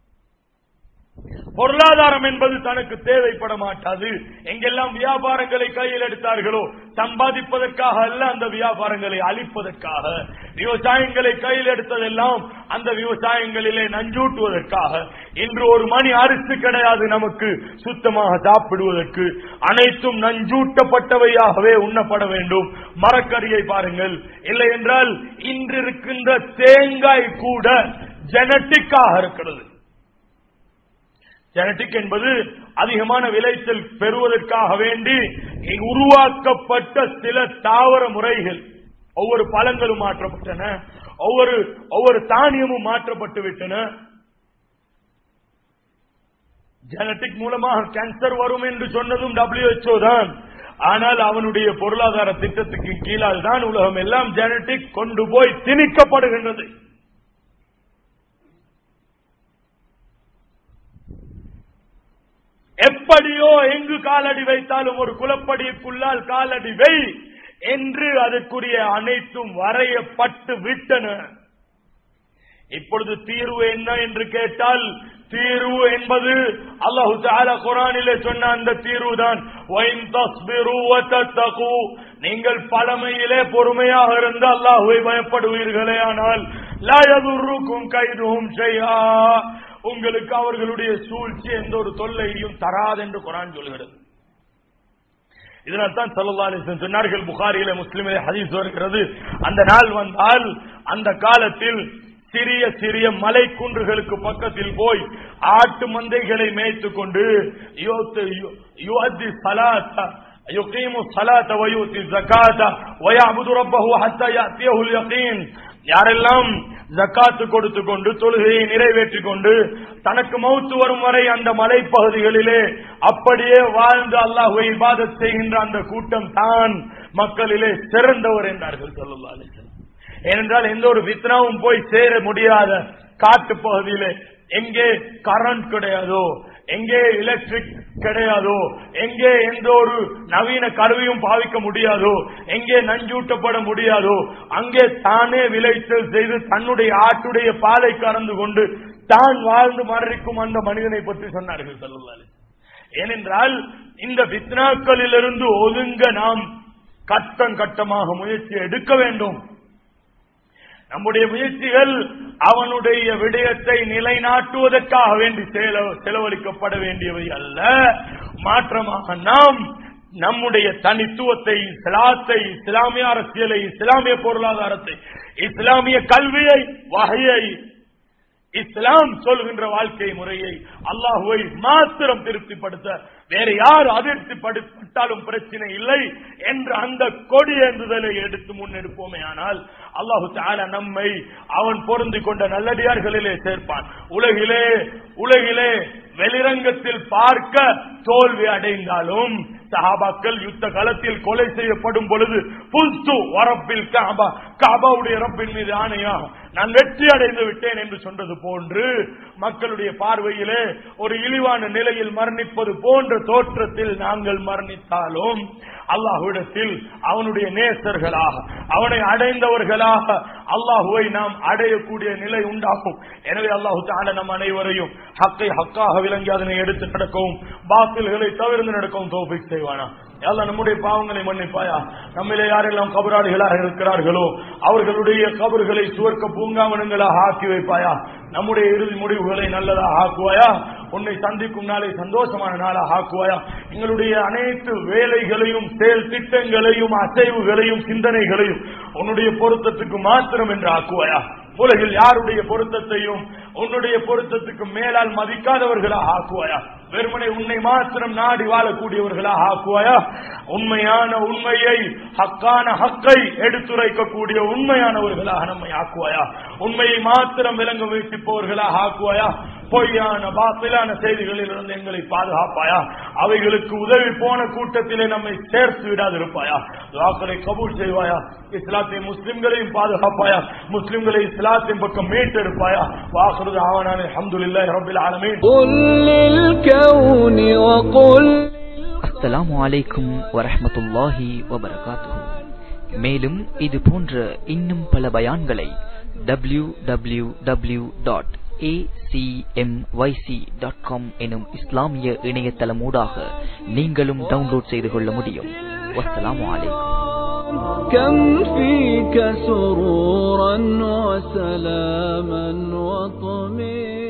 பொருளாதாரம் என்பது தனக்கு தேவைப்பட மாட்டாது எங்கெல்லாம் வியாபாரங்களை கையில் எடுத்தார்களோ சம்பாதிப்பதற்காக அல்ல அந்த வியாபாரங்களை அழிப்பதற்காக விவசாயங்களை கையில் எடுத்ததெல்லாம் அந்த விவசாயங்களிலே நஞ்சூட்டுவதற்காக இன்று ஒரு மணி அரிசி கிடையாது நமக்கு சுத்தமாக சாப்பிடுவதற்கு அனைத்தும் நஞ்சூட்டப்பட்டவையாகவே உண்ணப்பட வேண்டும் மரக்கறியை பாருங்கள் இல்லை என்றால் இன்று இருக்கின்ற தேங்காய் கூட ஜெனட்டிக்காக இருக்கிறது ஜெனட்டிக் என்பது அதிகமான விளைச்சல் பெறுவதற்காக வேண்டி உருவாக்கப்பட்ட சில தாவர முறைகள் ஒவ்வொரு பழங்களும் மாற்றப்பட்டன ஒவ்வொரு ஒவ்வொரு தானியமும் மாற்றப்பட்டு விட்டன ஜெனட்டிக் மூலமாக கேன்சர் வரும் என்று சொன்னதும் WHO தான் ஆனால் அவனுடைய பொருளாதார திட்டத்துக்கு கீழால் தான் உலகம் எல்லாம் ஜெனட்டிக் கொண்டு போய் திணிக்கப்படுகின்றது எப்படியோ எங்கு காலடி வைத்தாலும் ஒரு குலப்படிக்குள்ளால் காலடி வை என்று அதற்குரிய அனைத்தும் வரையப்பட்டு விட்டன இப்பொழுது தீர்வு என்ன என்று கேட்டால் தீர்வு என்பது அல்லாஹு தாலா குரானிலே சொன்ன அந்த தீர்வு தான் நீங்கள் பழமையிலே பொறுமையாக இருந்து அல்லாஹுவை பயப்படுவீர்களே ஆனால் லாயதுருக்கும் கைதும் செய்யா உங்களுக்கு அவர்களுடைய சூழ்ச்சி எந்த ஒரு தொல்லையும் தராது என்று குரான் சொல்கிறது இதனால் தான் சல்லா அலிஸ்லம் சொன்னார்கள் புகாரியில முஸ்லிமிலே ஹதீஸ் வருகிறது அந்த நாள் வந்தால் அந்த காலத்தில் சிறிய சிறிய மலை குன்றுகளுக்கு பக்கத்தில் போய் ஆட்டு மந்தைகளை மேய்த்துக் கொண்டு يقيم الصلاة ويؤتي الزكاة ويعبد ربه حتى يأتيه اليقين யாரெல்லாம் ஜக்காத்து கொடுத்து கொண்டு தொழுகையை நிறைவேற்றிக் கொண்டு தனக்கு மௌத்து வரும் வரை அந்த மலைப்பகுதிகளிலே அப்படியே வாழ்ந்து அல்லாஹுவை இபாதத் செய்கின்ற அந்த கூட்டம் தான் மக்களிலே சிறந்தவர் என்றார்கள் சொல்லுல்லா ஏனென்றால் எந்த ஒரு வித்னாவும் போய் சேர முடியாத காட்டு பகுதியிலே எங்கே கரண்ட் கிடையாதோ எங்கே எலக்ட்ரிக் கிடையாதோ எங்கே எந்த ஒரு நவீன கருவியும் பாவிக்க முடியாதோ எங்கே நஞ்சூட்டப்பட முடியாதோ அங்கே தானே விளைச்சல் செய்து தன்னுடைய ஆட்டுடைய பாலை கறந்து கொண்டு தான் வாழ்ந்து மரணிக்கும் அந்த மனிதனை பற்றி சொன்னார்கள் சொல்லுவாரு ஏனென்றால் இந்த வித்னாக்களிலிருந்து ஒதுங்க நாம் கட்டம் கட்டமாக முயற்சி எடுக்க வேண்டும் நம்முடைய முயற்சிகள் அவனுடைய விடயத்தை நிலைநாட்டுவதற்காக வேண்டி செலவழிக்கப்பட வேண்டியவை அல்ல மாற்றமாக நாம் நம்முடைய தனித்துவத்தை இஸ்லாத்தை இஸ்லாமிய அரசியலை இஸ்லாமிய பொருளாதாரத்தை இஸ்லாமிய கல்வியை வகையை இஸ்லாம் சொல்கின்ற வாழ்க்கை முறையை அல்லாஹுவை மாத்திரம் திருப்திப்படுத்த வேற யார் அதிருப்திப்பட்டாலும் பிரச்சனை இல்லை என்ற அந்த கொடியேந்துதலை எடுத்து முன்னெடுப்போமே ஆனால் அல்லாஹு தால நம்மை அவன் பொருந்தி கொண்ட நல்லடியார்களிலே சேர்ப்பான் உலகிலே உலகிலே வெளிரங்கத்தில் பார்க்க தோல்வி அடைந்தாலும் சஹாபாக்கள் யுத்த களத்தில் கொலை செய்யப்படும் பொழுது புல்து வரப்பில் காபா காபாவுடைய ரப்பின் மீது ஆணையா நான் வெற்றி அடைந்து விட்டேன் என்று சொன்னது போன்று மக்களுடைய பார்வையிலே ஒரு இழிவான நிலையில் மரணிப்பது போன்ற தோற்றத்தில் நாங்கள் மரணித்தாலும் அல்லாஹுவிடத்தில் அவனுடைய நேசர்களாக அவனை அடைந்தவர்களாக அல்லாஹுவை நாம் அடையக்கூடிய நிலை உண்டாகும் எனவே அல்லாஹு தால நம் அனைவரையும் ஹக்கை ஹக்காக விளங்கி அதனை எடுத்து நடக்கவும் பாத்தில்களை தவிர்த்து நடக்கவும் தோப்பிக் செய்வானா எல்லாம் நம்முடைய பாவங்களை மன்னிப்பாயா நம்மிலே யாரெல்லாம் கபராளிகளாக இருக்கிறார்களோ அவர்களுடைய கபர்களை சுவர்க்க பூங்காவனங்களாக ஆக்கி வைப்பாயா நம்முடைய இறுதி முடிவுகளை நல்லதாக ஆக்குவாயா உன்னை சந்திக்கும் நாளை சந்தோஷமான நாளாக ஆக்குவாயா எங்களுடைய அனைத்து வேலைகளையும் செயல் திட்டங்களையும் அசைவுகளையும் சிந்தனைகளையும் உன்னுடைய பொருத்தத்துக்கு மாத்திரம் என்று ஆக்குவாயா உலகில் யாருடைய பொருத்தத்தையும் உன்னுடைய பொருத்தத்துக்கு மேலால் மதிக்காதவர்களாக ஆக்குவாயா வெறுமனை உன்னை மாத்திரம் நாடி வாழக்கூடியவர்களாக ஆக்குவாயா உண்மையான உண்மையை ஹக்கான ஹக்கை எடுத்துரைக்கக்கூடிய உண்மையானவர்களாக நம்மை ஆக்குவாயா உண்மையை மாத்திரம் விளங்க முயற்சிப்பவர்களாக ஆக்குவாயா பொய்யான பாத்திலான செய்திகளில் இருந்து எங்களை பாதுகாப்பாயா அவைகளுக்கு உதவி போன கூட்டத்திலே நம்மை சேர்த்து விடாதிருப்பாயா துவாக்களை கபூல் செய்வாயா இஸ்லாத்தை முஸ்லிம்களையும் பாதுகாப்பாயா முஸ்லிம்களை இஸ்லாத்தின் பக்கம் மீட்டெடுப்பாயா வாக்குறது ஆவனான அஹமதுல்லா ரபில் ஆலமீன் அஸ்ஸலாமு அலைக்கும் வரஹ்மத்துல்லாஹி வபரகாத்துஹு மேலும் இது போன்ற இன்னும் பல பயான்களை W W W dot acmyc.com எனும் இஸ்லாமிய இணையதளமூடாக நீங்களும் டவுன்லோட் செய்து கொள்ள முடியும் வஸ்ஸலாமு அலைக்கும் كم فيك سرورا وسلاما وطمئنا